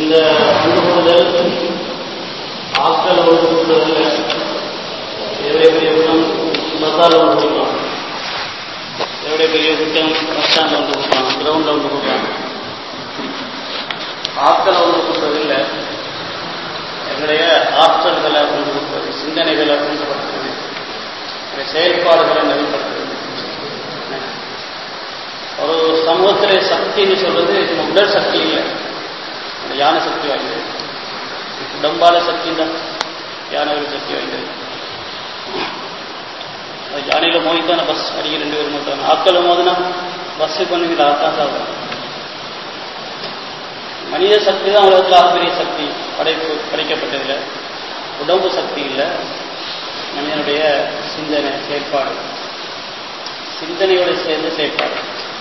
இந்த அணுகுதல் ஆட்கள் ஒன்று கூடுதல் எவ்வளோ பெரிய குணம் மசாலா ஒன்று கொடுக்கலாம் எவ்வளோ பெரிய குற்றம் பஸ் ஸ்டாண்ட் ஒன்று கொடுக்கலாம் கிரவுண்டில் ஒன்று கொடுக்கலாம் ஆட்களை ஒன்று கொடுத்ததில்லை எங்களுடைய ஆற்றல்களை ஒன்று கொடுப்பது சிந்தனைகளை ஒன்றுபடுத்துறது எங்களுடைய செயல்பாடுகளை நெறிப்படுத்துறது ஒரு சமூகத்திலே சக்தின்னு சொல்றது நம்ம உடல் சக்தி இல்லை அந்த யானை சக்தி வாய்ந்தது உடம்பால சக்தி தான் யானை ஒரு சக்தி வாய்ந்தது அது யானையில மோதித்தான பஸ் அடிக்க ரெண்டு பேரும் மோத்தான ஆட்கள் மோதினா பஸ் பண்ணுங்கிற ஆத்தான் சாப்பிடும் மனித சக்தி தான் உலகத்தில் ஆகப்பெரிய சக்தி படைப்பு படைக்கப்பட்டதில்லை உடம்பு சக்தி இல்லை மனிதனுடைய சிந்தனை செயல்பாடு சிந்தனையோட சேர்ந்த செயல்பாடு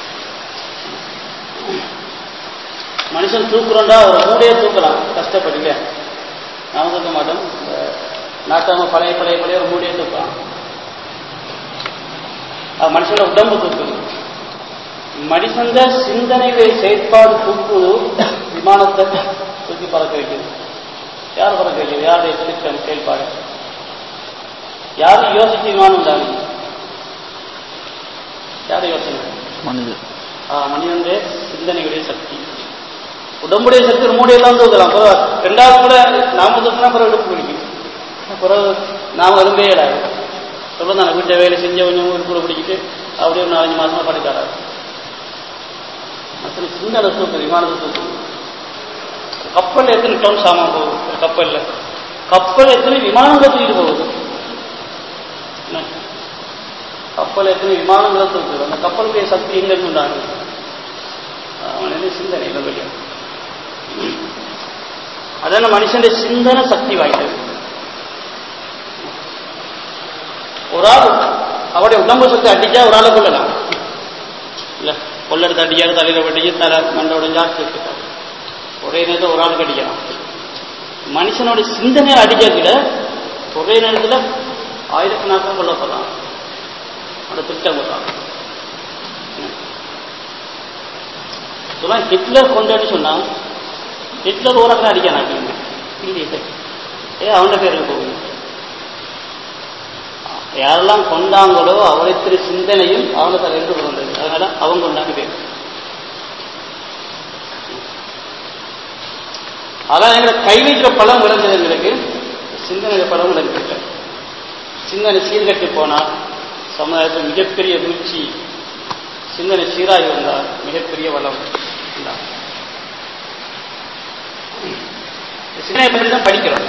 மனுஷன் தூக்குறோண்டா ஒரு மூடையே தூக்கலாம் கஷ்டப்பட்டு இல்லையா நாம தூக்க மாட்டோம் இந்த நாட்டாம பழைய பழைய பழைய ஒரு மூடையே தூக்கலாம் அது மனுஷனோட உடம்பு தூக்குது மனுஷந்த சிந்தனைகளை செயற்பாடு தூக்குது விமானத்தை தூக்கி பறக்க வைக்குது யார் பறக்க வைக்குது யாருடைய திட்டம் செயல்பாடு யாரு யோசிச்சு விமானம் உண்டாகுது யாரு யோசனை மனிதர் மனிதனுடைய சிந்தனையுடைய சக்தி உடம்புடைய சக்தி ஒரு மூடையெல்லாம் தூக்கலாம் அப்புறம் ரெண்டாவது கூட நாம தூக்கினா அப்புறம் இடுப்பு பிடிக்கும் அப்புறம் நாம விரும்பவே இடாது சொல்லதான் வீட்டை வேலை செஞ்ச கொஞ்சம் ஒரு கூட பிடிக்கிட்டு அப்படியே ஒரு நாலஞ்சு மாசமா படிக்காராது மற்ற சிந்தனை தூக்குது விமானத்தை தூக்குது கப்பல் எத்தனை டன் சாமான் போகுது ஒரு கப்பல்ல கப்பல் எத்தனை விமானங்களை தூக்கிட்டு போகுது என்ன? கப்பல் எத்தனை விமானங்களை தூக்குது அந்த கப்பலுடைய சக்தி எங்க இருந்து உண்டாகுது அவனது சிந்தனை வெளியே அதான் மனுஷனுடைய சிந்தனை சக்தி வாய்ந்தது ஒரு ஆள் அவருடைய உடம்பு சக்தி அடிச்சா ஒரு ஆளை கொள்ளலாம் இல்ல கொள்ளெடுத்து அடிக்காது தலையில வெட்டிச்சு தலை மண்டை உடஞ்சா சேர்த்துட்டாரு ஒரே நேரத்தில் ஒரு ஆளுக்கு அடிக்கலாம் மனுஷனோட சிந்தனை அடிக்கல ஒரே நேரத்தில் ஆயிரக்கணக்காக கொல்லப்படலாம் அவனோட திட்டம் கொள்ளலாம் சொன்னா ஹிட்லர் கொண்டாடி சொன்னா ஹிட்லர் ஓரக்கனை அடிக்க நாட்டு இல்லையே ஏ அவன பேருக்கு போகுது யாரெல்லாம் கொண்டாங்களோ அவரை திரு சிந்தனையும் அவனை தலை இருந்து கொண்டது அதனால அவங்க கொண்டாடி பேர் அதான் எங்களை கை வைக்கிற பழம் விளைஞ்சது எங்களுக்கு சிந்தனை பழம் விளைஞ்சிருக்க சிந்தனை சீர்கட்டு போனால் சமுதாயத்தில் மிகப்பெரிய வீழ்ச்சி சிந்தனை சீராகி வந்தால் மிகப்பெரிய வளம் உண்டாகும். சிந்தனை பற்றி தான் படிக்கிறோம்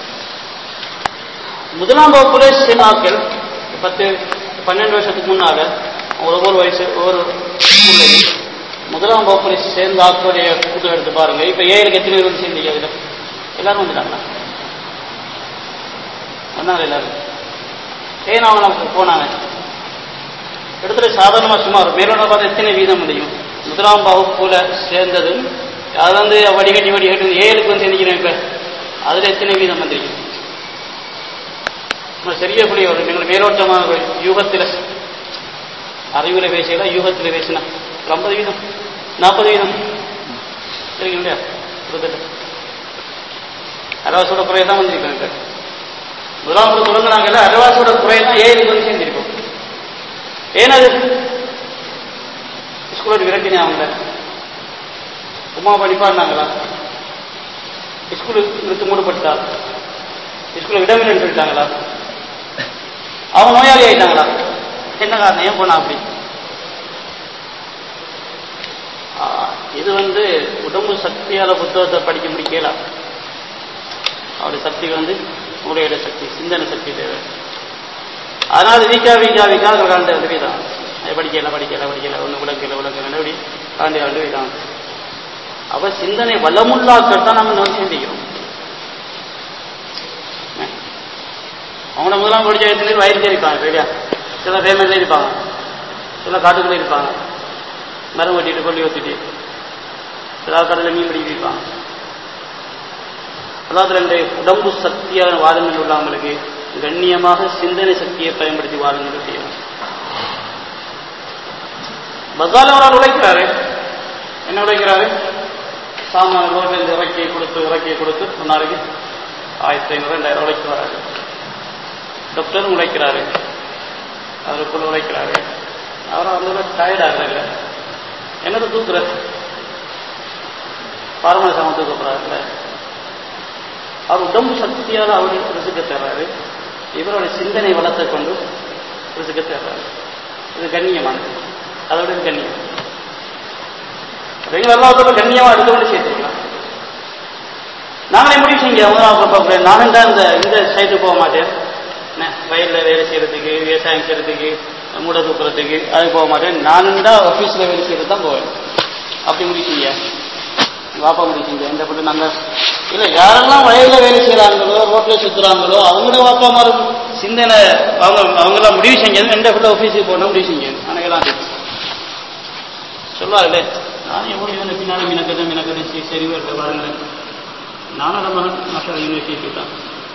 முதலாம் வகுப்புல சேர்ந்தாக்கள் பத்து பன்னெண்டு வருஷத்துக்கு முன்னால ஒவ்வொரு வயசு ஒவ்வொரு ஸ்கூல்லையும் முதலாம் வகுப்புல சேர்ந்த ஆக்களுடைய கூட்டம் எடுத்து பாருங்க இப்ப ஏழுக்கு எத்தனை பேர் வந்து சேர்ந்தீங்க அதுல எல்லாரும் வந்துட்டாங்களா வந்தாங்க எல்லாரும் ஏன் அவங்க போனாங்க இடத்துல சாதாரணமா சும்மா ஒரு மேலோட பார்த்து எத்தனை வீதம் முடியும் முதலாம் வகுப்புல சேர்ந்ததும் அது வந்து வடிகட்டி வடிகட்டி ஏழுக்கு வந்து செஞ்சுக்கிறேன் இப்ப அதுல எத்தனை வீதம் வந்திருக்கு நம்ம சரிய புரிய ஒரு எங்களை மேலோட்டமான ஒரு யூகத்தில் அறிவுல பேசல யூகத்தில் பேசினா ஒரு ஐம்பது வீதம் நாற்பது வீதம் சரிங்க இல்லையா இருபத்தெட்டு அரவாசோட குறைய தான் வந்திருக்கோம் இப்ப முதலாம் கூட தொடங்கினாங்கல்ல அரவாசோட குறைய தான் ஏழுக்கு வந்து சேர்ந்திருக்கோம் ஏனது ஸ்கூலோட விரட்டினே அவங்கள உமா படிப்பாருனாங்களா ஸ்கூலு நிறுத்து மூடப்பட்டா ஸ்கூல்ல இடமில்லைன்னு சொல்லிட்டாங்களா அவங்க நோயாளி ஆயிட்டாங்களா என்ன காரணம் ஏன் போனா அப்படி ஆ, இது வந்து உடம்பு சக்தியால புத்தகத்தை படிக்க முடிக்கலாம் அவருடைய சக்தி வந்து உங்களுடைய சக்தி சிந்தனை சக்தி தேவை அதனால வீக்கா வீக்கா வீக்கா கலந்து வந்து வீதான் அது படிக்கல படிக்கல படிக்கல ஒன்று விளக்கல விளக்கல அப்படி கலந்து கலந்து வீதான் அவ சிந்தனை வளமுள்ளாக்கள் தான் நம்ம நோக்கி சிந்திக்கிறோம் அவங்கள முதலாம் படிச்ச எத்தனை வயிறு இருப்பாங்க சரியா சில ஃபேமிலியில் இருப்பாங்க சில காட்டுக்குள்ளே இருப்பாங்க மரம் வெட்டிட்டு கொல்லி ஊற்றிட்டு சில கடலில் மீன் பிடிக்க இருப்பாங்க அதாவது ரெண்டு உடம்பு சக்தியான வாதங்கள் உள்ளவங்களுக்கு கண்ணியமாக சிந்தனை சக்தியை பயன்படுத்தி வாதங்கள் செய்யணும் பசால ஒரு ஆள் உழைக்கிறாரு என்ன உழைக்கிறாரு சாமான ரோட்ல இருந்து இறக்கி கொடுத்து இறக்கி கொடுத்து ஒரு நாளைக்கு ஆயிரத்தி ஐநூறு ரெண்டாயிரம் உழைக்கு வராரு டாக்டரும் உழைக்கிறாரு அதுக்குள்ள உழைக்கிறாரு அவரும் வந்து டயர்ட் ஆகல என்னது தூக்குற பாரம்பரிய சாமம் தூக்கப்படுறாருல்ல அவர் உடம்பு சக்தியால் அவர் ரிசுக்க தர்றாரு இவருடைய சிந்தனை வளத்தை கொண்டு ரிசுக்க தர்றாரு இது கண்ணியமானது அதோட இது கண்ணியம் எங்களை எல்லாத்தோட கண்ணியமா எடுத்துக்கொண்டு சேர்த்துக்கலாம் நாங்களே முடிவு செஞ்சோம் முதலாவது நானும் தான் இந்த இந்த சைடு போக மாட்டேன் என்ன வயலில் வேலை செய்யறதுக்கு விவசாயம் செய்யறதுக்கு மூட தூக்குறதுக்கு அது போக மாட்டேன் நானும் தான் ஆஃபீஸில் வேலை செய்யறது தான் போவேன் அப்படி முடிவு செஞ்ச வாப்பா முடிவு செஞ்ச இந்த பட்டு நாங்கள் இல்லை யாரெல்லாம் வயலில் வேலை செய்கிறாங்களோ ரோட்டில் சுற்றுறாங்களோ அவங்களோட வாப்பா மாறும் சிந்தனை அவங்க அவங்களாம் முடிவு செஞ்சது எந்த பிள்ளை ஆஃபீஸுக்கு போனால் முடிவு செஞ்சேன் அன்னைக்கெல்லாம் சொல்லுவார்களே நான் எவ்வளோ இவனை பின்னாலும் மினக்கதை மினக்கதை சரி வரல பாருங்களேன் நானோட மகன் மற்ற யூனிவர்சிட்டி தான்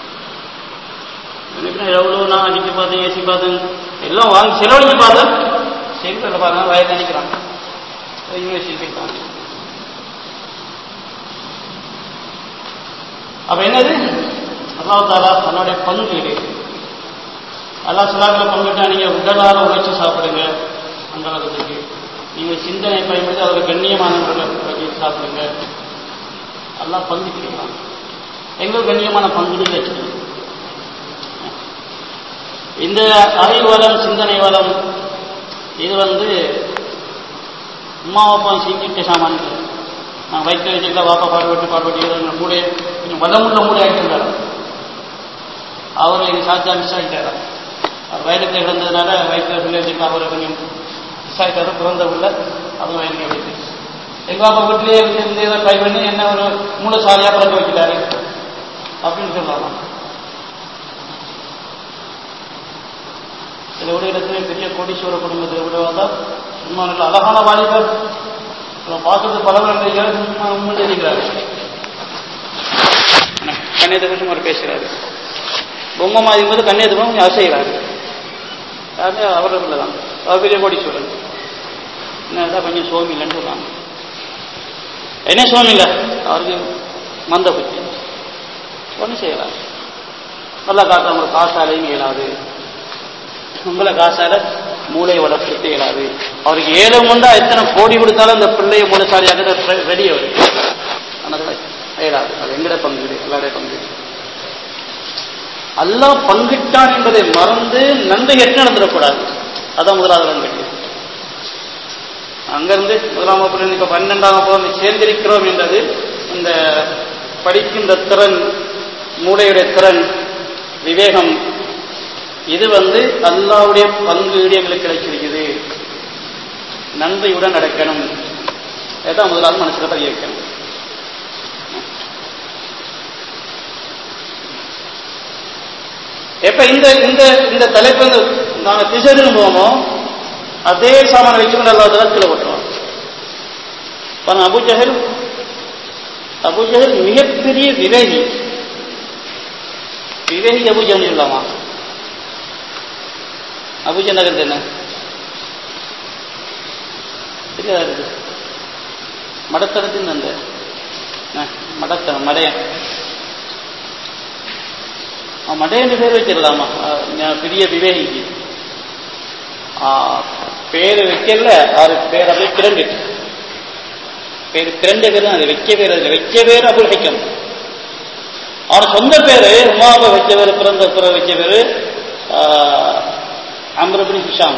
எனக்கு எவ்வளோ நான் அடிச்சு பார்த்தேன் ஏசி பார்த்தேன் எல்லாம் வாங்கி செலவழிச்சு பார்த்தேன் செங்கல்ல பாருங்க வயது நினைக்கிறான் யூனிவர்சிட்டி தான் அப்ப என்னது அல்லாஹ் தாலா தன்னுடைய பங்கீடு அல்லா சொல்லாக்களை பங்கிட்டா நீங்க உடலால உழைச்சி சாப்பிடுங்க அந்த அளவுக்கு நீங்க சிந்தனை பயன்படுத்தி அவரை கண்ணியமான முறையில் சாப்பிடுங்க எல்லாம் பங்கிட்டுக்கலாம் எங்களுக்கு கண்ணியமான பங்குகள் வச்சிருக்கோம் இந்த அறிவு வளம் சிந்தனை வளம் இது வந்து அம்மா அப்பா செஞ்சுட்டு சாமான் நான் வயிற்று வச்சுக்கிட்ட வாப்பா பாடுபட்டு பாடுபட்டு மூடைய கொஞ்சம் வளமுள்ள மூடை ஆகிட்டு அவர் இது சாச்சா மிஸ் ஆகிட்டாரா அவர் வயலத்தில் கிடந்ததுனால வயிற்றுல பிள்ளை வச்சுட்டு அவர் கொஞ்சம் மிஸ் ஆகிட்டாரு பிறந்த உள்ள அதுவும் வயலுக்கு வைத்து எங்க பாப்பா வீட்டிலேயே இருந்து இதை ட்ரை பண்ணி என்ன ஒரு மூலசாலியாக பிறக்க வைக்கிறாரு அப்படின்னு சொல்லலாம் சில ஒரு இடத்துல பெரிய கோடீஸ்வர குடும்பத்தை விட வந்தால் சும்மா நல்ல அழகான வாலிபர் பார்க்கறது பல முன்னேறிக்கிறாரு கன்னியத்துக்கும் அவர் பேசுகிறாரு பொம்மை மாதிரி போது கன்னியத்துக்கும் கொஞ்சம் அசைகிறாரு யாருமே அவர்கள் தான் அவர் பெரிய கோடீஸ்வரன் என்ன கொஞ்சம் சோமி இல்லைன்னு சொல்றாங்க என்ன சோமி இல்லை அவருக்கு மந்த புத்தி ஒன்றும் செய்யலாம் நல்லா காட்ட உங்களுக்கு காசாலையும் இயலாது உங்களை காசால மூளையை வளர்த்துட்டு இயலாது அவருக்கு ஏழு முண்டா எத்தனை கோடி கொடுத்தாலும் அந்த பிள்ளைய மூளைசாலியாக ரெடி அவர் ஆனால் இயலாது அது எங்கட பங்கு எல்லாருடைய பங்கு அல்லாஹ் பங்கிட்டான் என்பதை மறந்து நன்மை எட்டு நடந்துடக்கூடாது அதான் முதலாவது நன்மை அங்கிருந்து முதலாம் வகுப்புல இப்ப பன்னெண்டாம் வகுப்பு வந்து சேர்ந்திருக்கிறோம் என்றது இந்த படிக்கின்ற திறன் மூளையுடைய திறன் விவேகம் இது வந்து அல்லாவுடைய பங்கீடு எங்களுக்கு கிடைச்சிருக்குது நன்றியுடன் நடக்கணும் இதான் முதலாவது மனசுல பதிய வைக்கணும் எப்ப இந்த இந்த இந்த தலைப்பு வந்து நாங்க திசைன்னு போவோமோ அதே சாமான வச்சுக்கொண்டு அல்லா தளத்தில் ஓட்டுவோம் பாருங்க அபு ஜஹல் அபு ஜஹல் மிகப்பெரிய விவேகி விவேகி அபு ஜஹல் இல்லாமா அபுஜ நகர் என்ன தெரியாதா இருக்கு மடத்தனத்தின் அந்த மடத்தனம் மடையன் மடையன் பேர் வச்சிடலாமா பெரிய விவேகிக்கு பேர் வைக்கல அது பேர் அப்படியே திரண்டு பேர் திரண்டு பேர் அது வைக்க பேர் அதில் வைக்க பேர் அபுல் ஹைக்கம் அவர் சொந்த பேரு உமாப வச்ச பேர் பிறந்த பிற வச்ச பேரு அம்ரபின் ஹிஷாம்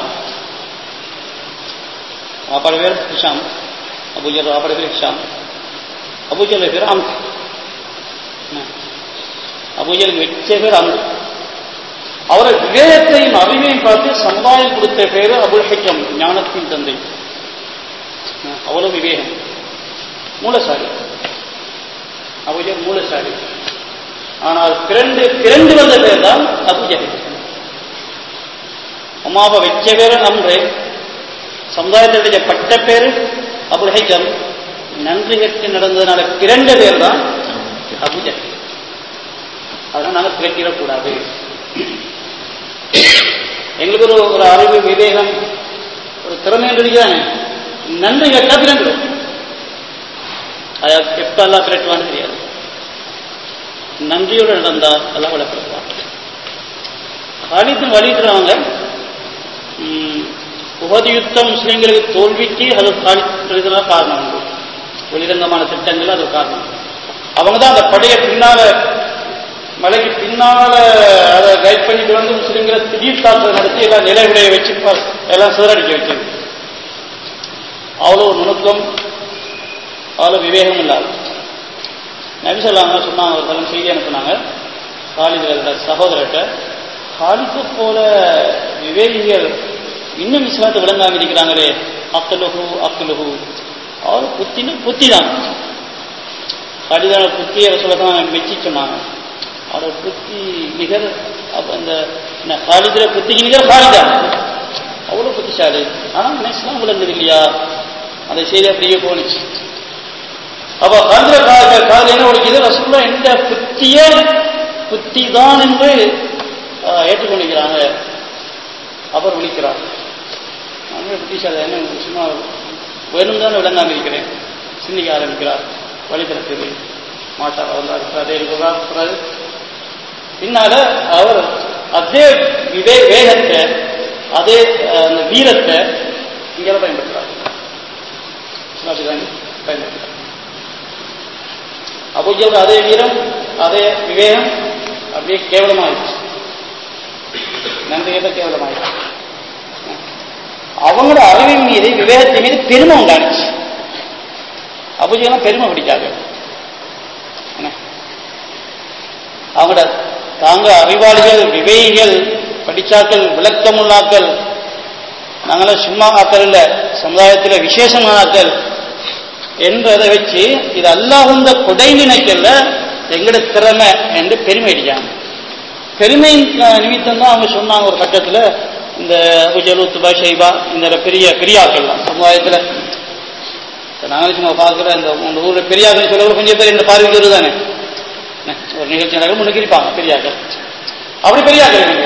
வாப்பாட பேர் ஹிஷாம் அபுஜல் வாப்பாட பேர் ஹிஷாம் அபுஜல் பேர் அம்ரு அபுஜலுக்கு வச்ச பேர் அம்ரு அவரை விவேகத்தையும் அறிவையும் பார்த்து சமுதாயம் கொடுத்த பேரு அபுல் ஹைக்கம் ஞானத்தின் தந்தை அவ்வளவு விவேகம் மூலசாரி அபுஜல் மூலசாரி ஆனால் பிறண்டு பிறண்டு வந்த பேர் தான் அபுஜஹல் உமாவை வச்ச பேரு அம்ரு சமுதாயத்துடைய பட்ட பேரு அபுல் ஹைக்கம் நன்றி கட்டு நடந்ததுனால பிறண்ட பேர் தான் அபுஜஹல் அதனால நாங்கள் பிறக்கிடக்கூடாது எங்களுக்கு ஒரு ஒரு அறிவு விவேகம் ஒரு திறமை என்று நன்றி கேட்டா பிறந்துடும் அதை எப்ப எல்லாம் பிரட்டுவான்னு தெரியாது நன்றியோடு நடந்தா எல்லாம் விளக்கப்படுவான் காலித்து வழிக்கிறவங்க உபதி யுத்தம் முஸ்லீம்களுக்கு தோல்விக்கு அது காலித்து காரணம் உண்டு வெளிரங்கமான திட்டங்கள் அது காரணம் அவங்க தான் அந்த படையை பின்னால மலைக்கு பின்னால அதை கைட் பண்ணிட்டு வந்து முஸ்லீம்களை திடீர் தாக்குதல் நடத்தி எல்லாம் நிலைவுடைய வச்சு எல்லாம் சிதறடிக்க வைக்கிறது அவ்வளோ நுணுக்கம் அவ்வளோ விவேகம் இல்லாத நபிசல்லாங்க சொன்னாங்க ஒரு தரம் செய்தி அனுப்புனாங்க காலிதர்களோட சகோதரர்கிட்ட காலித்தை போல விவேகிகள் இன்னும் இஸ்லாத்தை விளங்காம இருக்கிறாங்களே அக்கலுகு அக்கலுகு அவர் புத்தின்னு புத்தி தான் காலிதான புத்தியை சொல்லதான் மெச்சி சொன்னாங்க அவரோட புத்தி நிகர் அப்ப இந்த காலிதிர புத்திக்கு நிகர் காலிதா அவ்வளோ புத்திசாலி ஆனால் இஸ்லாம் விளங்குது இல்லையா அந்த செய்தி அப்படியே போனுச்சு அப்ப கல்ற காதல் என்ன ஒழிக்குது ரசூல்லா எந்த புத்திய புத்தி தான் என்று ஏற்றுக்கொண்டிருக்கிறாங்க அவர் விழிக்கிறார் நாங்கள் புத்திசாலி என்ன சும்மா வேணும் தான் விளங்காம இருக்கிறேன் சிந்திக்க ஆரம்பிக்கிறார் வழிபடுத்துது மாட்டார் அவர் அதே இருக்கிறார் பின்னால அவர் அதே விவே வேகத்தை அதே அந்த வீரத்தை இங்கே பயன்படுத்துறார் பயன்படுத்துறார் அபுஜல் அதே வீரம் அதே விவேகம் அப்படியே கேவலமாயிடுச்சு நன்றி கேட்ட கேவலமாயிடுச்சு அவங்களோட அறிவின் மீது விவேகத்தின் மீது பெருமை உண்டானுச்சு அபுஜெல்லாம் பெருமை பிடிக்காது அவங்களோட தாங்க அறிவாளிகள் விவேகிகள் படிச்சாக்கள் விளக்கமுள்ளாக்கள் நாங்களாம் சும்மா ஆக்கள் இல்லை சமுதாயத்தில் விசேஷமான ஆக்கள் என்றதை வச்சு இது அல்லாஹுந்த கொடை நினைக்கல எங்கட திறமை என்று பெருமை அடிக்காங்க பெருமை நிமித்தம் தான் அவங்க சொன்னாங்க ஒரு கட்டத்தில் இந்த அபுஜலு துபா ஷைபா இந்த பெரிய பெரியாக்கள்லாம் சமுதாயத்தில் நாங்களும் சும்மா பார்க்குற இந்த உங்க ஊரில் பெரியாக்கள் சொல்ல கொஞ்சம் பேர் இந்த பார்வைக்கு வருதானே ஒரு நிகழ்ச்சி நடக்கும் முன்னுக்கு இருப்பாங்க பெரியாக்கள் அப்படி பெரியாக்கள் நீங்க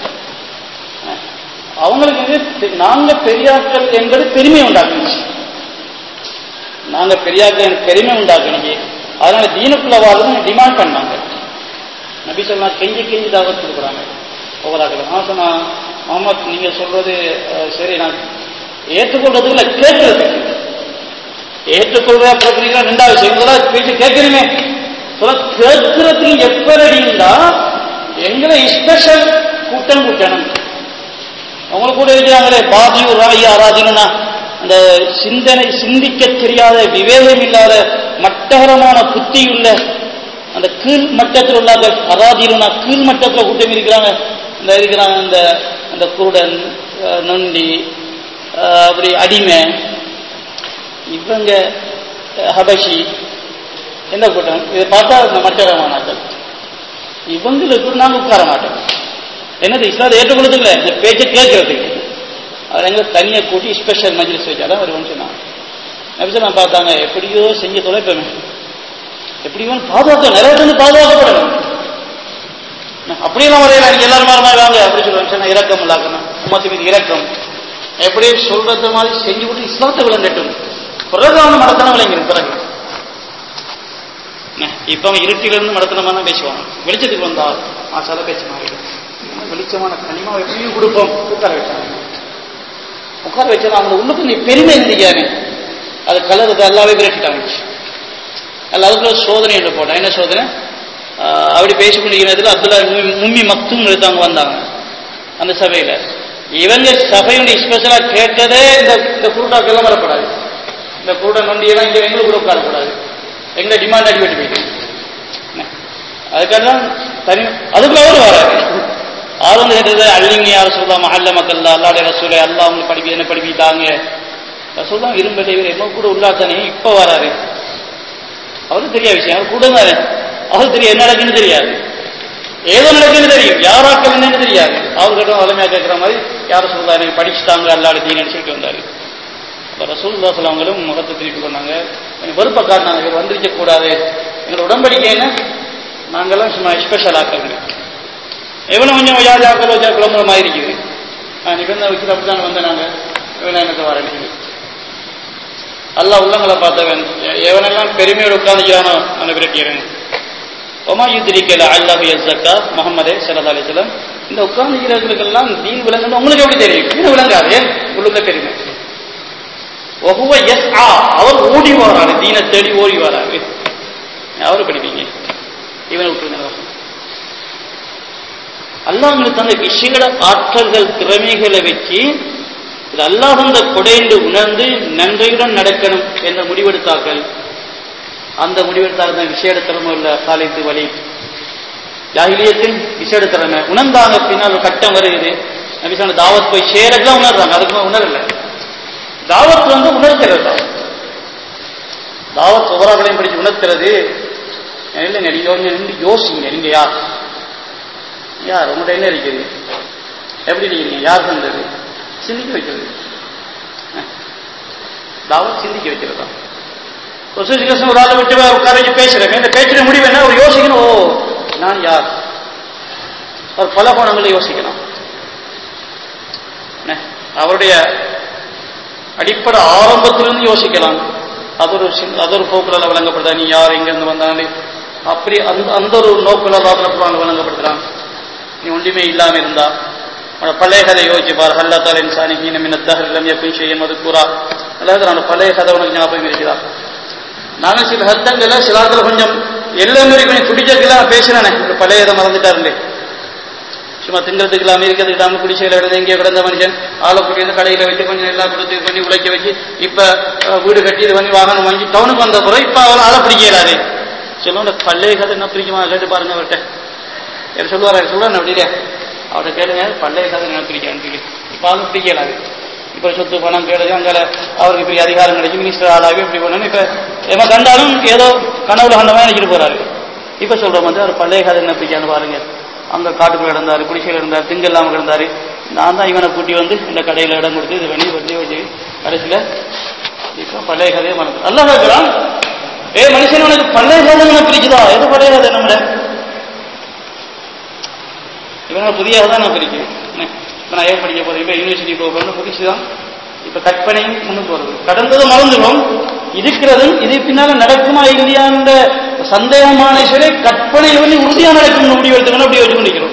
அவங்களுக்கு நாங்க பெரியாக்கள் என்பது பெருமை உண்டாக்குச்சு நாங்க பெரியாக்கள் பெருமை உண்டாக்குனீங்க அதனால தீனுக்குள்ள வாழ்ந்து டிமாண்ட் பண்ணாங்க நபி சொல்லா கெஞ்சி கெஞ்சி தாவத் கொடுக்குறாங்க ஒவ்வொரு நான் சொன்னா முகமது நீங்க சொல்றது சரி நான் ஏற்றுக்கொள்றதுக்கு இல்லை கேட்கறதுக்கு ஏற்றுக்கொள்ற பிரச்சனைகள் ரெண்டாவது விஷயம் பேச்சு கேட்கிறீங்க சொல்ல கேட்கறதுக்கு எப்படின்னா எங்களை ஸ்பெஷல் கூட்டம் கூட்டணும் உங்களுக்கு கூட இருக்கிறாங்களே பாதியூ ராயி ஆராதினா அந்த சிந்தனை சிந்திக்க தெரியாத விவேகம் இல்லாத மட்டகரமான புத்தியுள்ள அந்த கீழ் மட்டத்தில் உள்ளார்கள் அராதிலுனா கீழ் மட்டத்தில் கூட்டம் இருக்கிறாங்க இந்த இருக்கிறாங்க இந்த அந்த குருடன் நொண்டி அப்படி அடிமை இவங்க ஹபஷி எந்த கூட்டம் இதை பார்த்தா இந்த மட்டகரமானாக்கள் இவங்களுக்கு நாங்கள் உட்கார மாட்டோம் என்னது இஸ்லாத்தை ஏற்றுக்கொள்வது இல்லை இந்த பேச்சை கேட்கறதுக்கு அவர் எங்க தனியாக கூட்டி ஸ்பெஷல் மஜ்லிஸ் வச்சாதான் வருவோம்னு சொன்னாங்க நபிசல்லாம் பார்த்தாங்க எப்படியோ செஞ்சு தொலைப்பமே எப்படியோ பாதுகாக்க நிறைவேற்று பாதுகாக்கப்படணும் அப்படியெல்லாம் வரையில நீங்க எல்லாரும் மாதிரி வாங்க அப்படி சொல்லுவாங்க சொன்னா இறக்கம் இல்லாக்கணும் உமத்து மீது இறக்கம் எப்படியே சொல்றது மாதிரி செஞ்சு விட்டு இஸ்லாத்தை விளங்கட்டும் பிறகு அவங்க நடத்தணும் விளங்கிடும் பிறகு இப்ப இருட்டிலிருந்து நடத்தணுமா பேசுவாங்க வெளிச்சத்துக்கு வந்தா மாசால பேச்சு மாறிடும் வெளிச்சமான கனிமா எப்படியும் கொடுப்போம் உட்கார வச்சாங்க உட்கார வச்சா அவங்க உள்ளுக்கு நீ பெருமை இருந்தீங்க அது கலர் எல்லாமே விரட்டிட்டாங்க அல்ல அதுக்குள்ள சோதனை என்று போட்டேன் என்ன சோதனை அப்படி பேசிக்கொண்டிருக்கிறதுல அதுல மும்மி மக்தும் எடுத்தாங்க வந்தாங்க அந்த சபையில இவங்க சபையுடைய ஸ்பெஷலா கேட்டதே இந்த இந்த குருடாக்கு எல்லாம் வரப்படாது இந்த குருடா நொண்டி எல்லாம் இங்க எங்களுக்கு கூட உட்காரக்கூடாது எங்களை டிமாண்ட் அடிபட்டு போயிட்டு அதுக்காக தான் தனி அதுக்குள்ள அவரு வராது அவர் வந்து கேட்டது அள்ளிங்க யார் சொல்லலாம் அல்ல மக்கள் அல்லாடைய ரசூலை அல்லா அவங்களுக்கு படிப்பி என்ன படிப்பிட்டாங்க ரசூல்லாம் விரும்பலை இவர் என்ன கூட உள்ளாத்தானே இப்ப வராரு அவருக்கு தெரியாத விஷயம் அவர் கூட தானே அவருக்கு தெரியும் என்ன நடக்குன்னு தெரியாது ஏதோ நடக்குன்னு தெரியும் யாராக்கள் என்னன்னு தெரியாது அவர் கிட்ட வளமையா கேட்கிற மாதிரி யாரும் சொல்லா எனக்கு படிச்சுட்டாங்க அல்லாட தீனு சொல்லிட்டு வந்தாரு இப்போ ரசூல்லா அவங்களும் முகத்தை திருப்பி கொண்டாங்க எனக்கு வெறுப்பை காட்டினாங்க இவர் வந்திருக்க கூடாது எங்களோட உடம்படிக்கைன்னு நாங்கெல்லாம் சும்மா ஸ்பெஷல் ஆக்கள் எவனும் கொஞ்சம் விஜாதி ஆக்கள் வச்சா கிளம்புற மாதிரி இருக்குது நான் நிபந்தனை வச்சுட்டு அப்படிதான் வந்தேன் நாங்கள் இவனை எனக்கு வரேன் அல்லாஹ் உள்ளங்களை பார்த்தவன் எ- எவனெல்லாம் பெருமையோடு உட்கார்ந்துக்கிறானோ அவனை விரட்டிடுறேன் ஒமா யுத்திரிக்கல அல்லாஹு யஸ்ஸக்கா முகமதே சல்லா அலிஸ்லாம் இந்த உட்கார்ந்துக்கிறவர்களுக்கெல்லாம் தீன் விளங்குன்னு உங்களுக்கு எப்படி தெரியும் தீன் விளங்காது ஏன் உள்ளுக்குள்ள பெருமை ஒஹுவ எஸ் ஆ அவர் ஓடி வராரு தீனை தேடி ஓடி வராரு அவரு படிப்பீங்க இவனை விட்டுருங்க அல்லாஹ் உங்களுக்கு தந்த விஷயங்கள ஆற்றல்கள் திறமைகளை வச்சு இது அல்லாஹ் தந்த கொடைந்து உணர்ந்து நன்றியுடன் நடக்கணும் என்ற முடிவெடுத்தார்கள் அந்த முடிவெடுத்தார்கள் தான் விசேட திறமை உள்ள காலித்து வழி ஜாகிலியத்தின் விசேட திறமை உணர்ந்தாங்க பின்னால் ஒரு கட்டம் வருகிறது நபி சொன்ன தாவத் போய் சேரதான் உணர்றாங்க அதுக்கு உணரல தாவத் வந்து உணர்கிறது தான் தாவத் ஒவ்வொருவர்களையும் படிச்சு உணர்த்துறது இல்லைங்க நீங்க கொஞ்சம் நின்று யோசிங்க நீங்க யார் யார் உங்கள்கிட்ட என்ன இருக்குது எப்படி இருக்கிறீங்க யார் தந்தது சிந்திக்க வைக்கிறது அஹ். தாவத் சிந்திக்க வைக்கிறது தான் ஒரு சுச்சுவேஷன் ஒரு ஆளை விட்டு உட்கார வச்சு பேசுறேன் இந்த பேச்சுற முடிவு என்ன ஒரு யோசிக்கணும் ஓ நான் யார் அவர் பல கோணங்களை யோசிக்கணும் என்ன? அவருடைய அடிப்படை ஆரம்பத்திலிருந்து யோசிக்கலாம் அது ஒரு சின்ன- அது ஒரு போக்குல வழங்கப்படுதா நீ யார் எங்கிருந்து வந்தாலும் அப்படி அந்த அந்த ஒரு நோக்குல குரான் வழங்கப்படுத்துறான் நீ ஒன்றுமே இல்லாம இருந்தா உன்னோட பழைய கதை யோசிச்சு பார் ஹல்லா தால இன்சானி ஹீனம் மின தஹல்லம் எப்பயும் செய்யும் அது கூறா அதாவது நான் பழைய கதை உனக்கு ஞாபகம் இருக்குதா நானும் சில ஹத்தங்களை சில ஆட்கள் கொஞ்சம் எல்லாமே கொஞ்சம் துடிச்சதுக்கெல்லாம் பேசுறானே ஒரு பழைய இதை மறந்துட்டாருண்டு சும்மா திங்கிறதுக்கு இருக்கிறதுக்கு இல்லாம குடிசையில் கிடந்து எங்கேயோ கிடந்த மனுஷன் ஆளை கூட்டி வந்து கடையில வச்சு கொஞ்சம் எல்லாம் கொடுத்து இது பண்ணி உழைக்க வச்சு இப்ப அஹ், வீடு கட்டி இது பண்ணி வாகனம் வாங்கி டவுனுக்கு வந்த பிறகு இப்ப அவன் ஆளை பிடிக்கலாரு சிலவங்க பழைய கதை என்ன பிடிக்குமா கேட்டு பாருங்க அவர்கிட்ட யார் சொல்லுவார் சொல்லுவார் அப்படி இல்லையா அவர்கிட்ட கேளுங்க பழைய கதை என்ன பிடிக்கான்னு இப்ப ஆளும் பிடிக்கலாது இப்ப சொத்து பணம் கேளுங்க அங்கே அவருக்கு பெரிய அதிகாரம் கிடைக்கும் மினிஸ்டர் ஆளாகி இப்படி பண்ணணும் இப்ப எவ கண்டாலும் ஏதோ கனவுல கண்டவன் நினைச்சிட்டு போறாரு இப்ப சொல்றோம் வந்து அவர் பழைய கதை என்ன பிடிக்கான்னு பாருங்க அங்க காட்டுக்குள்ள இருந்தாரு குடிசையில இருந்தார் திங்க இல்லாம இருந்தாரு நான் தான் இவனை கூட்டி வந்து இந்த கடையில இடம் கொடுத்து இது பண்ணி பண்ணி வச்சு கடைசியில இப்ப பழைய கதையை மறந்து நல்லா கேட்கிறான் ஏ மனுஷன் உனக்கு பழைய கதை என்ன பிடிக்குதா எது பழைய கதை நம்மள இவங்க புதிய தான் நான் பிரிக்கிறேன் என்ன? இப்ப நான் ஏன் படிக்க போறேன் இப்ப யூனிவர்சிட்டி போக போறேன் புதுசு தான் இப்ப கற்பனையும் முன்னுக்கு வருது கடந்தது மறந்துடும் இருக்கிறதும் இது பின்னால நடக்குமா இல்லையான்ற சந்தேகமான சிலை கற்பனை பண்ணி உறுதியா நடக்கும் முடிவு எடுத்துக்கணும் அப்படி வச்சு நிற்கிறோம்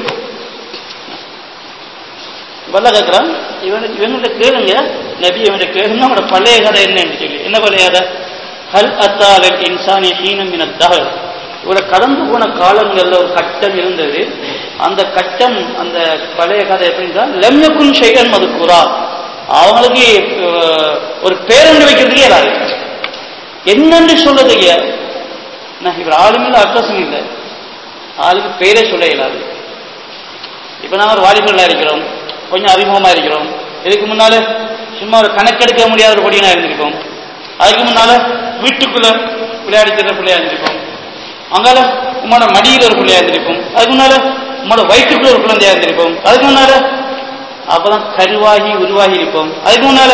வல்ல கேட்கிறான் இவனுக்கு இவன்கிட்ட கேளுங்க நபி இவன்கிட்ட கேளுங்க அவனோட பழைய கதை என்னன்னு சொல்லி என்ன பழைய கதை ஹல் அத்தாலல் இன்சானி ஹீனம் மின தகல் இவட கடந்து போன காலங்கள்ல ஒரு கட்டம் இருந்தது அந்த கட்டம் அந்த பழைய கதை எப்படின்னா லம்யக்குன் ஷைகன் மதுக்குரா அவங்களுக்கு அஹ், ஒரு பேரண்டு வைக்கிறதுக்கு இயலாது என்னன்னு சொல்றதுக்கு நான் இவர் ஆளுமில்ல அட்ரஸும் இல்லை ஆளுக்கு பேரே சொல்ல இயலாது இப்ப நாம ஒரு வாலிபர்களா இருக்கிறோம் கொஞ்சம் அறிமுகமா இருக்கிறோம் இதுக்கு முன்னால சும்மா ஒரு கணக்கெடுக்க முடியாத ஒரு கொடியனா இருந்திருப்போம் அதுக்கு முன்னால வீட்டுக்குள்ள விளையாடி தர பிள்ளையா இருந்திருப்போம் அங்கால உங்களோட மடியில் ஒரு பிள்ளையா இருந்திருப்போம் அதுக்கு முன்னால உங்களோட வயிற்றுக்குள்ள ஒரு குழந்தையா இருந்திருப்போம் அதுக்கு முன்னால அப்பதான் கருவாகி உருவாகி இருப்போம் அதுக்கு முன்னால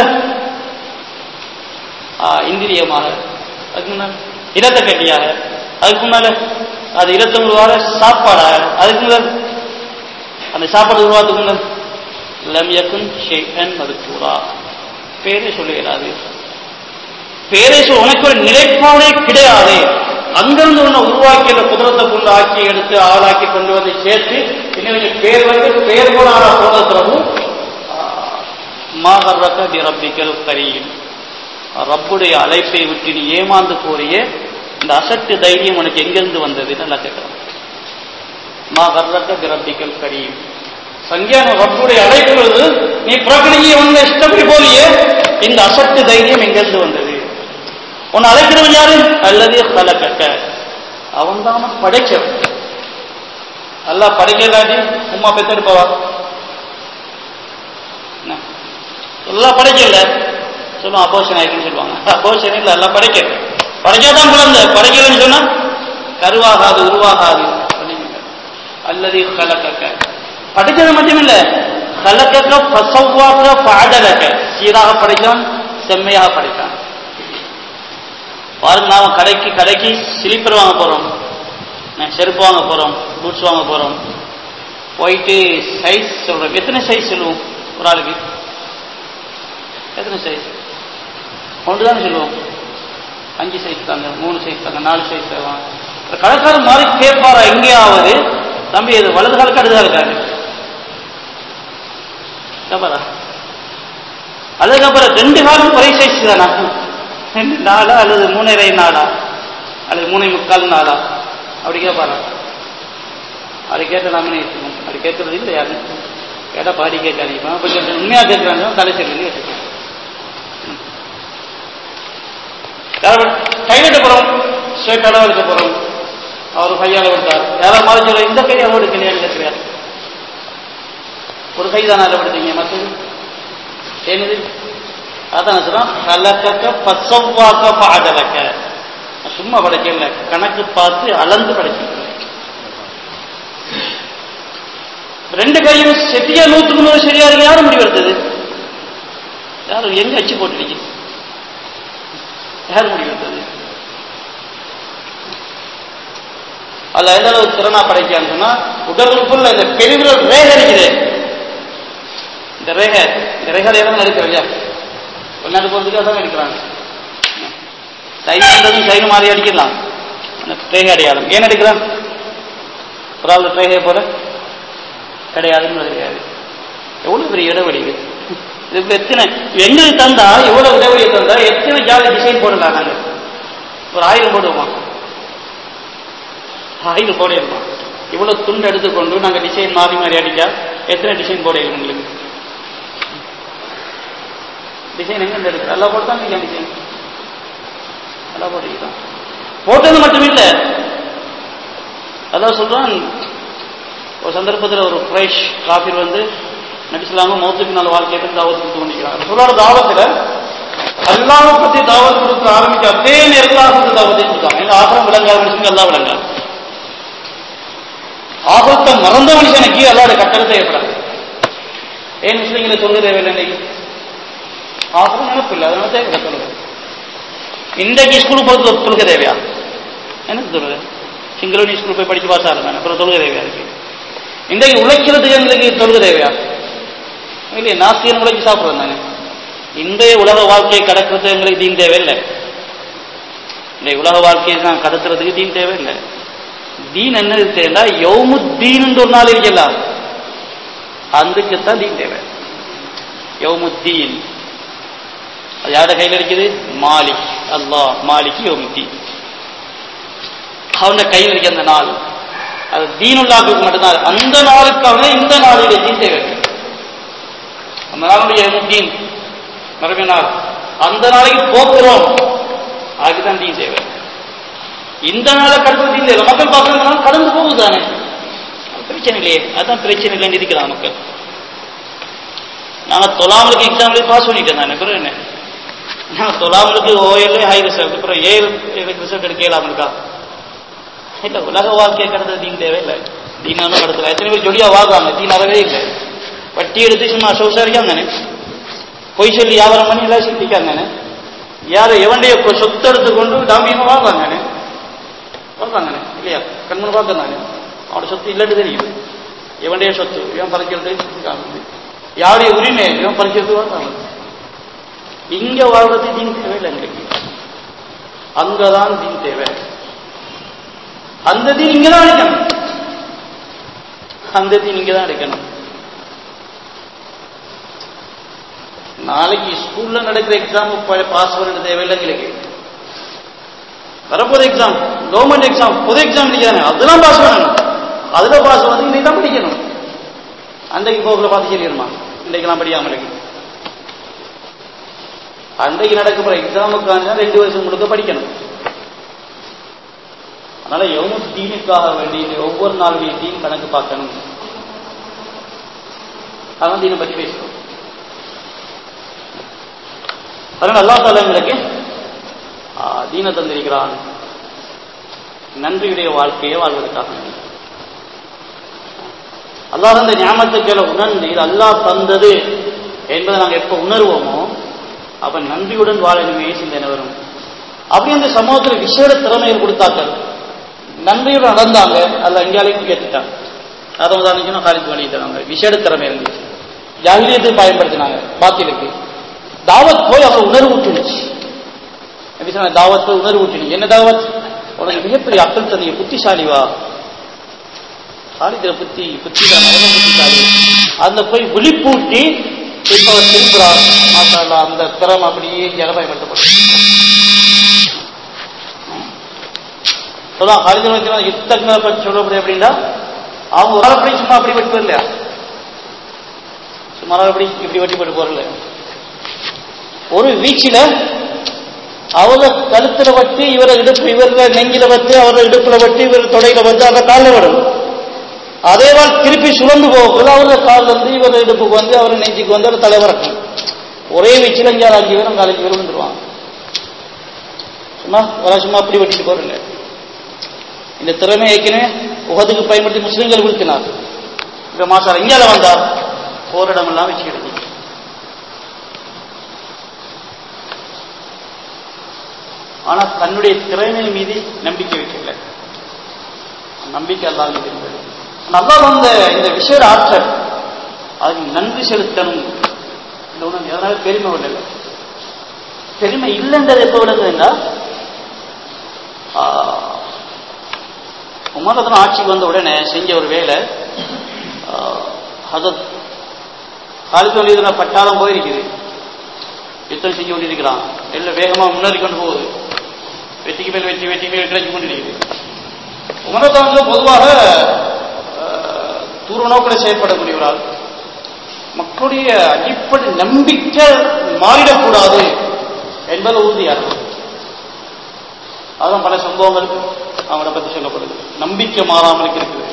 ஆ, இந்திரியமாக அதுக்கு முன்னால இரத்த கட்டியாக அதுக்கு முன்னால அது இரத்த உருவாக சாப்பாடாக அதுக்கு முன்னால அந்த சாப்பாடு உருவாத்துக்கு முன்னால லம் யகுன் ஷைஅன் மதுக்கூரா பேரே சொல்ல இயலாது பேரே சொல் உனக்கு ஒரு நிலைப்பாடே கிடையாது அங்கிருந்து உன்னை உருவாக்கி அந்த குதிரத்தை கொண்டு ஆக்கி எடுத்து ஆளாக்கி கொண்டு வந்து சேர்த்து இன்னும் கொஞ்சம் பேர் வந்து பேர் கூட ஆனா போன பிரபு மாகர்ரக்க பி ரப்பிக்கல் கரீம் ரப்புடைய அழைப்பை விட்டு நீ ஏமாந்து போறியே இந்த அசட்டு தைரியம் உனக்கு எங்கிருந்து வந்தது நல்லா கேட்கிறோம் மா கர்ரக்க பி ரப்பிக்கல் கரீம் சங்கியான ரப்புடைய அழைப்பு வருது நீ புறக்கணிக்க உன்னை இஷ்டப்படி போலியே இந்த அசட்டு தைரியம் எங்கிருந்து வந்தது உன்னை அழைக்கிறவன் யாரு அல்லது கலக்கட்ட அவன் தான் படைச்சவன் அல்லாஹ் படைக்கலாட்டி உமா பெத்தெடுப்பவா என்ன? எல்லாம் படைக்கல சொல்லுவாங்க அபோஷன் ஆயிருக்குன்னு சொல்லுவாங்க அபோஷன் இல்ல எல்லாம் படைக்க படைக்காதான் குழந்தை படைக்கலன்னு சொன்னா கருவாகாது உருவாகாது அப்படிங்க அல்லது கலக்கக்க படைச்சது மட்டுமில்ல கலக்கக்க பசவாக்க பாடலக்க சீராக படைச்சான் செம்மையாக படைத்தான் பாருங்க நாம கடைக்கு கடைக்கு ஸ்லீப்பர் வாங்க போறோம் நான் செருப்பு வாங்க போறோம் பூட்ஸ் வாங்க போறோம் போயிட்டு சைஸ் சொல்றோம் எத்தனை சைஸ் சொல்லுவோம் ஒரு ஆளுக்கு எத்தனை சைஸ் ஒன்று தானே சொல்லுவோம் அஞ்சு சைஸ் தாங்க மூணு சைஸ் தாங்க நாலு சைஸ் தருவாங்க கடைக்காரர் மாதிரி கேட்பாரா எங்கேயாவது தம்பி இது வலது காலுக்கு அடுத்த காலுக்காரு கேட்பாரா அதுக்கப்புறம் ரெண்டு காலம் ஒரே சைஸ் தானா ரெண்டு நாளா அல்லது மூணரை நாளா அல்லது மூணை முக்கால் நாளா அப்படி கேட்பாரா அப்படி கேட்ட நாம வச்சுக்கோம் அப்படி கேட்கறது இல்லை யாரும் கேட்டால் பாடி கேட்காதீங்க கொஞ்சம் உண்மையாக கேட்குறாங்க தலை சொல்லி கேட்டுக்கோங்க கைவிட்ட போகிறோம் ஸ்ட்ரைட் அளவு எடுக்க போகிறோம் அவர் கையால் விட்டார் யாராவது மாதிரி சொல்ல இந்த கை அளவு எடுக்கலையான்னு கேட்கிறார் ஒரு கை தானே அளவு எடுத்தீங்க மற்றது என்னது அதான் சொல்றான் கலக்கக்க பசவாக்க பாடலக்க சும்மா படைக்கல கணக்கு பார்த்து அளந்து படைச்சிருக்கேன் ரெண்டு கையும் சரியா நூத்துக்கு நூறு சரியா இருக்கு யாரும் முடிவெடுத்தது யாரும் எங்க அச்சு போட்டுட்டீங்க யார் முடிவெடுத்தது அதுல எந்த அளவு திறனா படைக்கான்னு சொன்னா உடல் உறுப்புல இந்த பெருவிரல் ரேகை இருக்குது இந்த ரேகை இந்த ரேகை இடம் எடுக்கிற இல்லையா வெளிநாட்டு போறதுக்காக தான் எடுக்கிறாங்க சைன் சைன் மாறி அடிக்கலாம் ரேகை அடையாளம் ஏன் எடுக்கிறான் ஒரு ஆள் ரேகையை போல கிடையாதுன்னு கிடையாது எவ்வளவு பெரிய இடைவெளி இது இது எத்தனை எங்களுக்கு தந்தா எவ்வளவு இடைவெளியை தந்தா எத்தனை ஜாதி டிசைன் போடலாம் நாங்க ஒரு ஆயிரம் போடுவோமா ஆயிரம் போடுமா இவ்வளவு துண்டு எடுத்துக்கொண்டு நாங்க டிசைன் மாறி மாறி அடிச்சா எத்தனை டிசைன் போடையில உங்களுக்கு டிசைன் எங்க எடுக்கிற எல்லாம் போட்டு தான் டிசைன் எல்லாம் போட்டுக்கிட்டான் போட்டது மட்டும் இல்லை அதான் சொல்றான் ஒரு சந்தர்ப்பத்தில் ஒரு குறைஷ் காஃபிர் வந்து நடிச்சலாம மௌத்துக்கு நல்ல வாழ்க்கையை பற்றி தாவத் கொடுத்து கொண்டிருக்கிறார் சொல்லோட தாவத்தில் அல்லாவை பற்றி தாவத் கொடுக்க ஆரம்பிக்க அதே நேரத்தில் ஆகத்து தாவத்தை கொடுத்தாங்க எங்க ஆசிரம் விளங்காத மனுஷனுக்கு எல்லாம் விளங்காது ஆபத்தை மறந்த மனுஷனுக்கு அல்லாட கட்டளை தேவைப்படாது ஏன் முஸ்லீம்களை சொல்ல தேவையில்லை இன்னைக்கு ஆசிரம் நினைப்பு இல்லை அதனால தேவை சொல்லுங்க இன்றைக்கு ஸ்கூலுக்கு போகிறது தொழுக தேவையா எனக்கு சொல்லுங்க சிங்களோனி ஸ்கூல் போய் படிச்சு பாஸ் ஆகலாம் அப்புறம் தொழுக தேவையா இருக்கு இன்றைக்கு உழைக்கிறதுக்கு எங்களுக்கு தொழுக தேவையா இல்லையே நாஸ்தியன் உழைச்சி சாப்பிடுறோம் தானே இன்றைய உலக வாழ்க்கையை கடக்கிறது எங்களுக்கு தீன் தேவையில்லை இன்றைய உலக வாழ்க்கையை நான் கடத்துறதுக்கு தீன் தேவையில்லை தீன் என்ன தேவைன்னா யௌமு தீன் ஒரு நாள் இருக்கல அதுக்குத்தான் தீன் தேவை யௌமு தீன் அது யாரோட கையில் இருக்குது மாலிக் அல்லாஹ் மாலிக் யௌமுத்தீன் அவன கையில் இருக்க அந்த நாள் அது தீனுள்ளாக்கு மட்டும்தான் அந்த நாளுக்காக இந்த நாளுடைய தீன் தேவை அந்த நாளுடைய தீன் மரபு நாள் அந்த நாளைக்கு போக்குறோம் அதுக்குதான் தீன் தேவை இந்த நாளை கடந்து தீன் தேவை மக்கள் பார்க்கறதுனால கடந்து போகுது தானே பிரச்சனை இல்லையே அதான் பிரச்சனை இல்லைன்னு இருக்கிறான் மக்கள் நாங்கள் தொலாமலுக்கு எக்ஸாம்லேயே பாஸ் பண்ணிட்டேன் நான் பிறகு என்ன நான் தொலாமலுக்கு ஓஎல்ஏ ஹை ரிசல்ட் அப்புறம் ஏழு எனக்கு ரிசல்ட் எடுக்க இயலாமல் இருக்கா இல்ல உலக வாழ்க்கையை கடந்த தீன் தேவையில்லை தீனாலும் கடத்தல எத்தனை பேர் ஜொலியா வாழ்றாங்க தீன் அறவே இல்லை வட்டி எடுத்து சும்மா சௌசாரிக்காங்கண்ணே பொய் சொல்லி வியாபாரம் பண்ணி எல்லாம் சிந்திக்காங்கண்ணே யாரை எவன்டைய சொத்து எடுத்துக்கொண்டு டாம்பியமா வாழ்றாங்கண்ணே வாழ்றாங்கண்ணே இல்லையா கண்மணி பார்க்கறாங்க அவனோட சொத்து இல்லட்டு தெரியும் எவன்டைய சொத்து இவன் பறிக்கிறது யாருடைய உரிமை இவன் பறிக்கிறது வாழ்றாங்க இங்க வாழ்றது தீன் தேவையில்லை எங்களுக்கு அங்கதான் தீன் தேவை அந்த தீன் இங்க தான் எடுக்கணும் அந்த தீன் இங்க தான் எடுக்கணும் நாளைக்கு ஸ்கூல்ல நடக்கிற எக்ஸாம் பாஸ் பண்ண தேவையில்லை எங்களுக்கு வரப்போற எக்ஸாம் கவர்மெண்ட் எக்ஸாம் பொது எக்ஸாம் படிக்கிறாங்க அதெல்லாம் பாஸ் பண்ணணும் அதுல பாஸ் பண்ணது இன்னைக்கு தான் படிக்கணும் அன்றைக்கு போகல பார்த்து சொல்லிடுமா இன்றைக்கெல்லாம் படிக்காம இருக்கு அன்றைக்கு நடக்கிற எக்ஸாமுக்கான ரெண்டு வருஷம் முழுக்க படிக்கணும் அதனால எவ்வளவு தீனுக்காக வேண்டி ஒவ்வொரு நாளுடைய தீன் கணக்கு பார்க்கணும் அதான் தீனை பற்றி பேசுறோம் அதனால அல்லா தாலா எங்களுக்கு தீன தந்திருக்கிறான் நன்றியுடைய வாழ்க்கையை வாழ்வதற்காக அல்லாஹ் அந்த ஞாபகத்துக்களை உணர்ந்து இது அல்லாஹ் தந்தது என்பதை நாங்கள் எப்போ உணர்வோமோ அப்ப நன்றியுடன் வாழணுமே சிந்தனை வரும் அப்படி அந்த சமூகத்தில் விசேட திறமையை கொடுத்தாக்கள் நன்றியுடன் நடந்தாங்க அல்ல எங்கேயாலையும் கேட்டுட்டாங்க அதை உதாரணம் காலித்து வழி தராங்க விசேட திறமை இருந்துச்சு ஜாகிரியத்தை பயன்படுத்தினாங்க பாத்திலுக்கு தாவத் போய் அவர் உணர்வு விட்டுருச்சு எப்படி சொன்ன தாவத்தை உணர்வு ஊட்டினீங்க என்ன தாவத் உனக்கு மிகப்பெரிய அக்கல் தந்தீங்க புத்திசாலி வா காலிதிர புத்தி புத்தி தான் அவ்வளோ புத்திசாலி அந்த போய் விழிப்பூட்டி இப்ப அவர் திரும்புறார் மாஷா அல்லாஹ், அந்த திறம் அப்படியே ஜனமயப்படுத்தப்படும் சொல்லுவா காலிதிர வைக்கிறோம் யுத்தங்களை பற்றி சொல்லப்படும் அப்படின்னா அவங்க ஒரு அப்படி சும்மா அப்படி வெட்டு இல்லையா சும்மா அப்படி இப்படி வெட்டி போட்டு போறல ஒரு வீச்சில அவர கழுத்துல வட்டி இவரை இடுப்பு இவர நெஞ்சில வச்சு அவர இடுப்புல வட்டி இவர் தொடையில வச்சு அந்த காலில் வரும் அதே மாதிரி திருப்பி சுழந்து போகக்குள்ள அவரோட கால்ல இருந்து இவர் இடுப்புக்கு வந்து அவர் நெஞ்சுக்கு வந்து அவர் தலைவரக்கும் ஒரே வீச்சில் அஞ்சு ஆறு அஞ்சு பேரும் நாலஞ்சு பேரும் வந்துருவாங்க சும்மா வர சும்மா அப்படி வெட்டிட்டு போறல இந்த திறமை ஏற்கனவே உகதுக்கு பயன்படுத்தி முஸ்லிம்கள் விழுத்தினார் இப்ப மாசார இந்தியால வந்தார் போரிடம் எல்லாம் வச்சுக்கிடுது ஆனா தன்னுடைய திறமை மீது நம்பிக்கை வைக்கல நம்பிக்கை அல்லாஹ் மீது இருந்தது நல்லா வந்த இந்த விஷய ஆற்றல் அதுக்கு நன்றி செலுத்தணும் இந்த ஒண்ணு எதனால பெருமை விடல பெருமை இல்லைன்றது எப்ப விளங்குதுன்னா உமரதன் ஆட்சிக்கு வந்த உடனே செஞ்ச ஒரு வேலை ஹசத் காலித் வலிதுன பட்டாளம் போயிருக்குது யுத்தம் செஞ்சு கொண்டிருக்கிறான் எல்லாம் வேகமா முன்னேறி கொண்டு போகுது வெற்றிக்கு மேல் வெற்றி வெற்றி மேல் கிடைச்சு கொண்டிருக்குது உமரதான் பொதுவாக அஹ், தூர நோக்கில் செயற்படக்கூடிய ஒரு ஆள் மக்களுடைய அடிப்படை நம்பிக்கை மாறிடக்கூடாது என்பது உறுதியாக அதான் பல சம்பவங்கள் அவங்கள பத்தி சொல்லப்படுது நம்பிக்கை மாறாமல் இருக்குது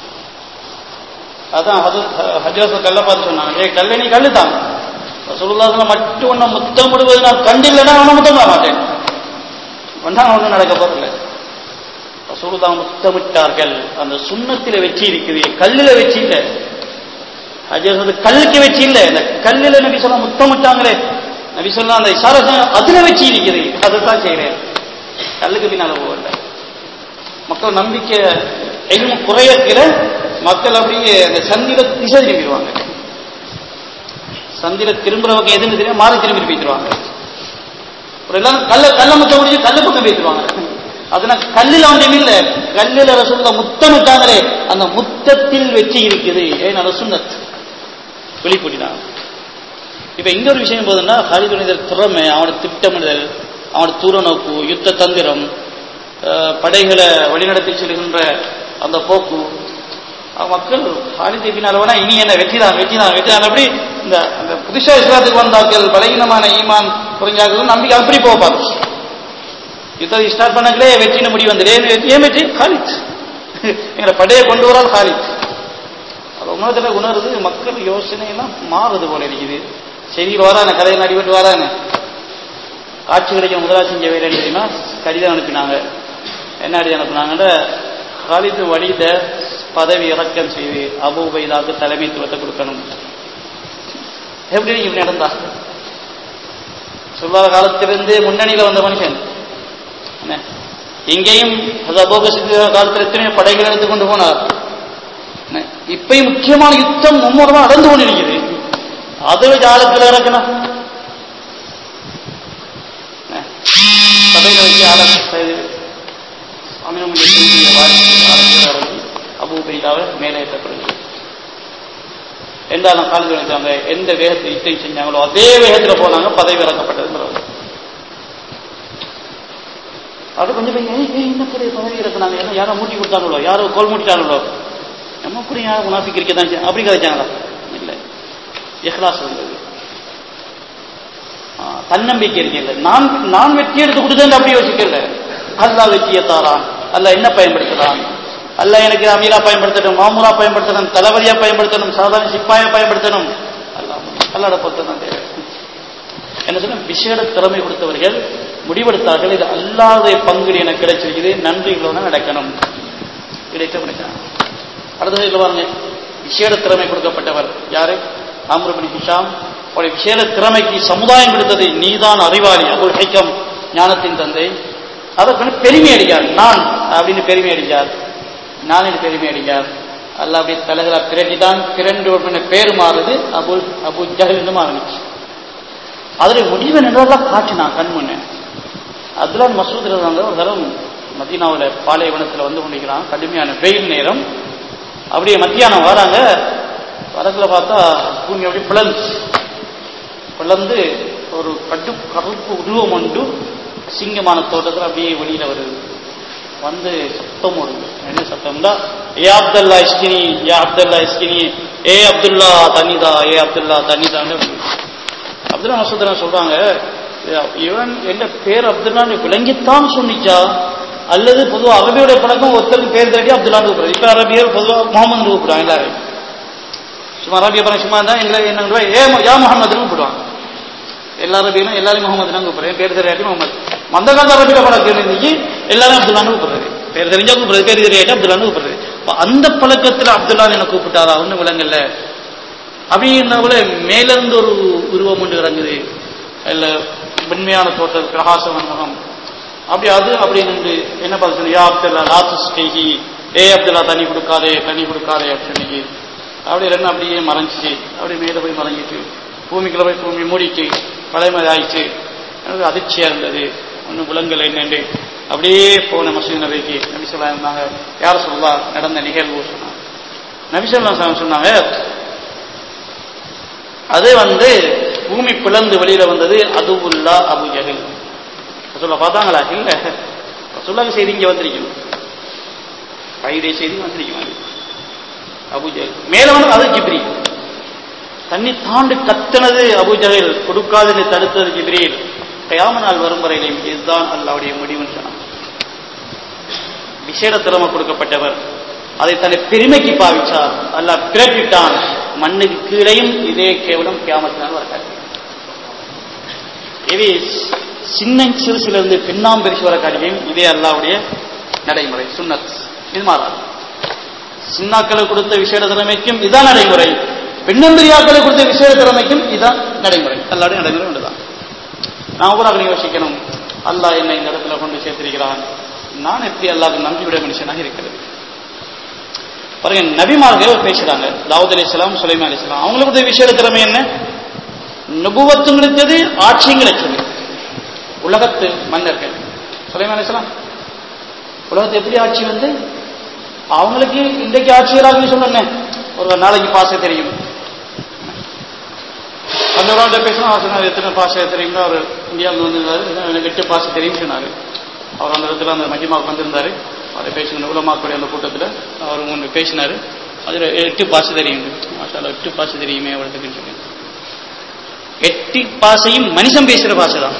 அதான் ஹஜரச கல்ல பார்த்து சொன்னாங்க ஏ கல்ல நீ கல்லு தான் சொல்லுதாசன மட்டும் ஒன்ன முத்தம் விடுவது நான் கண்டில்லைன்னா அவனை முத்தம் தர மாட்டேன் ஒன்றா ஒன்றும் நடக்க போறதில்லை ரசூலுல்லா முத்தமிட்டார்கள் அந்த சுண்ணத்தில வச்சு இருக்குது கல்லுல வச்சு இல்லை ஹஜரத் கல்லுக்கு வச்சு இல்லை இந்த கல்லுல நபி சொல்ல முத்தமிட்டாங்களே நபி சொல்ல அந்த இசாரா அதுல வச்சு இருக்குது அதைத்தான் செய்கிறேன் கல்லுக்கு பின்னால போகல மக்கள் நம்பிக்கை எதுவும் குறையக்கிற மக்கள் அப்படியே அந்த சந்தில திசை திரும்பிடுவாங்க சந்தில திரும்புறவங்க எதுன்னு தெரியும் மாறி திரும்பி போயிடுவாங்க ஒரு எல்லாரும் கல்ல கல்ல முத்தம் முடிஞ்சு கல்ல பக்கம் போயிடுவாங்க அதனால கல்லில் ஒன்றும் இல்ல கல்லில் ரசூல்ல முத்தமிட்டாங்களே அந்த முத்தத்தில் வெற்றி இருக்குது ஏன் அது சுண்ணத் வெளிப்பட்டினாங்க இப்ப இங்க ஒரு விஷயம் போதுன்னா ஹரிதுணிதர் திறமை அவனோட திட்டமிடுதல் அவனோட தூர நோக்கு யுத்த தந்திரம் அஹ், படைகளை வழிநடத்தி செல்கின்ற அந்த போக்கு அவன் மக்கள் ஹாலிதை பின்னால் வேணா இனி என்ன வெற்றி தான் வெற்றி தான் வெற்றி தான் அப்படி இந்த அந்த புதுசா இஸ்லாத்துக்கு வந்தாக்கள் பலகீனமான ஈமான் புரிஞ்சாக்கள் நம்பிக்கை அப்படி போப்பாரு யுத்தத்தை ஸ்டார்ட் பண்ணங்களே வெற்றின்னு முடிவு வந்து ஏன் வெற்றி ஏன் வெற்றி ஹாலித் எங்களை படையை கொண்டு வரால் ஹாலித் அது உணர்த்துல உணருது மக்கள் யோசனை எல்லாம் மாறுது போல இருக்குது செய்தியில் வரான கதையை அடிபட்டு வரான ஆட்சி கிடைக்க முதலாக செஞ்ச வேலை என்ன தெரியுமா கடிதம் அனுப்பினாங்க என்ன கடிதம் அனுப்பினாங்கன்ற ஹாலித் வலித பதவி இறக்கம் செய்து அபு உபைதாக்கு தலைமைத்துவத்தை கொடுக்கணும் எப்படி இப்படி நடந்தா சொல்லாத காலத்திலிருந்தே முன்னணியில் வந்த மனுஷன் என்ன இங்கேயும் அபோக சித்த காலத்தில் எத்தனை படைகள் எடுத்து கொண்டு போனார் என்ன? இப்பயும் முக்கியமான யுத்தம் மும்முரமா நடந்து கொண்டிருக்குது அது ஜாலத்தில் இறக்கணும் என்ன? சபையில வச்சு ஆள அமினமுடைய செய்தியை வாசித்து ஆலோசனை இறங்கி அபு உபைதாவை மேலே ஏற்றப்படுகிறது என்றாலும் காலேஜ் நினைச்சாங்க எந்த வேகத்தை யுத்தம் செஞ்சாங்களோ அதே வேகத்தில் போனாங்க பதவி இறக்கப்பட்டதுங்கிறது அது கொஞ்சம் பேர் ஏய் ஏய் என்ன பெரிய பதவி இறக்குனாங்க ஏன்னா யாரோ மூட்டி கொடுத்தாங்களோ யாரோ கோல் மூட்டிட்டாங்களோ நம்ம கூட யாரும் முனாஃபிக் இருக்க தான் அப்படி கதைச்சாங்களா இல்லை இஹ்லாஸ் இருந்தது ஆ, தன்னம்பிக்கை இருக்கல நான் நான் வெற்றி எடுத்து கொடுத்தேன் அப்படி யோசிக்கல அல்லாஹ் வெற்றியை தாரான் அல்லாஹ் என்ன பயன்படுத்துறான் அல்லாஹ் எனக்கு அமீரா பயன்படுத்தணும் மாமூரா பயன்படுத்தணும் தளபதியா பயன்படுத்தணும் சாதாரண சிப்பாயா பயன்படுத்தணும் அல்லாஹ் அல்லாட பொறுத்து தான் தேவை என்ன சொன்ன விசேட திறமை கொடுத்தவர்கள் முடிவெடுத்தார்கள் இது அல்லாத பங்கு எனக்கு கிடைச்சிருக்குது நன்றிகளோட நடக்கணும் கிடைத்த பண்ணிட்டாங்க அடுத்த சைடில் பாருங்க விசேட திறமை கொடுக்கப்பட்டவர் யாரு ஆம்ரபின் ஹிஷாம் அவருடைய விசேட திறமைக்கு சமுதாயம் கொடுத்தது நீதான் அறிவாளி அபுல் ஹைக்கம் ஞானத்தின் தந்தை அதற்கு பெருமை அடிக்கார் நான் அப்படின்னு பெருமை அடிக்கார் நான் என்று பெருமை அடிக்கார் அல்லாஹ் அப்படியே தலைகளா பிரட்டிதான் பிரண்டு அப்படின்னு பேர் மாறுது அபுல் அபு ஜஹல் மாறுச்சு அதில் முடிவு நின்றதெல்லாம் காட்டினான் கண் முன்னே அப்துல்லான் மசூத் இருந்தாங்க ஒரு தரம் மதீனாவில் பாலைவனத்தில் வந்து கொண்டிருக்கிறான் கடுமையான வெயில் நேரம் அப்படியே மத்தியானம் வராங்க வரத்துல பார்த்தா பூமி அப்படியே பிளந்துச்சு பிளந்து ஒரு கட்டு கருப்பு உருவம் உண்டு சிங்கமான தோட்டத்தில் அப்படியே வெளியில வருது வந்து சத்தம் வருது என்ன சத்தம்னா ஏ அப்துல்லா இஸ்கினி ஏ அப்துல்லா இஸ்கினி ஏ அப்துல்லா தனிதா ஏ அப்துல்லா தனிதான்னு அப்துல்லா மசூதரன் சொல்றாங்க இவன் என்ற பேர் அப்துல்லான்னு விளங்கித்தான் சொன்னிச்சா அல்லது பொதுவாக அரபியோட பழக்கம் ஒருத்தருக்கு பேர் தேடி அப்துல்லான்னு கூப்பிடுறது இப்ப அரபியர் பொதுவாக முகமது கூப்பிடுவாங்க எல்லாரும் சும்மா அரபிய படம் சும்மா தான் எங்களை என்ன ஏ யா முகமதுன்னு கூப்பிடுவாங்க எல்லா அரபியும் எல்லாரும் முகமது தான் கூப்பிடுறேன் பேர் தெரியாட்டி முகமது அந்த காலத்து அரபியில பழக்கம் இருந்துச்சு எல்லாரும் அப்துல்லான்னு கூப்பிடுறது பேர் தெரிஞ்சா கூப்பிடுறது பேர் தெரியாட்டி அப்துல்லான்னு கூப்பிடுறது அந்த பழக்கத்தில் அப்துல்லான்னு என்ன கூப்பிட்டாரா ஒன்றும் விளங்கல அப்படின்னவள மேலிருந்து ஒரு உருவம் ஒன்று இறங்குது இல்ல உண்மையான தோட்டம் பிரகாசம் முகம் அப்படி அது அப்படி நின்று என்ன பார்த்து சொன்ன யா அப்துல்லா லாத்துஸ் கைஹி ஏ அப்துல்லா தண்ணி கொடுக்காதே தண்ணி கொடுக்காதே அப்படின்னு சொல்லி அப்படி ரெண்டு அப்படியே மறைஞ்சிச்சு அப்படியே மேலே போய் மறைஞ்சிட்டு பூமிக்குள்ள போய் பூமி மூடிட்டு பழையமதி ஆயிடுச்சு எனக்கு அதிர்ச்சியா இருந்தது ஒன்றும் விலங்கல் என்னண்டு அப்படியே போன மசூதி நபிக்கு நபி சொல்லா இருந்தாங்க யார் சொல்லா நடந்த நிகழ்வு சொன்னாங்க நபி சொல்லா சொன்னாங்க அது வந்து பூமி பிளந்து வெளியில வந்தது அதுவுல்லா அபு ஜஹில் சொல்ல பார்த்தாங்களா இல்ல சொல்லாங்க செய்தி இங்க வந்திருக்கணும் பயிரை செய்தி வந்திருக்கணும் அபுஜஹில் மேல வந்து அது ஜிப்ரி தண்ணி தாண்டு கத்தனது அபுஜஹில் கொடுக்காதுன்னு தடுத்தது ஜிப்ரீல் கயாம நாள் வரும் வரையிலும் இதுதான் அல்லாவுடைய முடிவுன்னு சொன்னான் விசேட திறமை கொடுக்கப்பட்டவர் அதை தன்னை பெருமைக்கு பாவிச்சார் அல்லாஹ் பிறப்பிட்டான் மண்ணுக்கு கீழையும் இதே கேவலம் கியாமத்தினால் வர இது சின்ன சிறுசிலிருந்து பின்னாம் பெருசு வர காரியம் இதே அல்லாவுடைய நடைமுறை சுன்னத் இது மாறாது சின்னாக்களை கொடுத்த விசேட திறமைக்கும் இதான் நடைமுறை பெண்ணம்பெரியாக்களை கொடுத்த விசேட திறமைக்கும் இதான் நடைமுறை அல்லாவுடைய நடைமுறை ஒன்றுதான் நான் கூட அப்படி யோசிக்கணும் அல்லாஹ் என்னை இந்த இடத்துல கொண்டு சேர்த்திருக்கிறான் நான் எப்படி அல்லாஹ் நம்பிவிட மனுஷனாக இருக்கிறது பாருங்க நபிமார்கள் பேசுறாங்க தாவூத் அலி இஸ்லாம் சுலைமா அலி இஸ்லாம் அவங்களுக்கு விசேட திறமை என்ன நுபுவத்தும் கிடைத்தது ஆட்சியும் கிடைச்சது உலகத்து மன்னர்கள் சுலைமா அலி இஸ்லாம் உலகத்தை எப்படி ஆட்சி வந்து அவங்களுக்கு இன்றைக்கு ஆட்சியராக சொல்லுங்க ஒரு நாளைக்கு பாச தெரியும் அந்த ஒரு பேசினா அவர் சொன்னார் எத்தனை பாஷை தெரியுங்களோ அவர் இந்தியாவில் வந்திருந்தாரு எனக்கு எட்டு பாஷை தெரியும் சொன்னார் அவர் அந்த இடத்துல அந்த மஜிமாவுக்கு வந்திருந்தாரு அவரை பேசின உலமாக்குடைய அந்த கூட்டத்தில் அவர் ஒன்று பேசினார் அதில் எட்டு பாஷை தெரியும் மாஷால எட்டு பாஷை தெரியுமே அவர்களுக்கு சொல்லி எட்டு பாஷையும் மனுஷன் பேசுகிற பாஷை தான்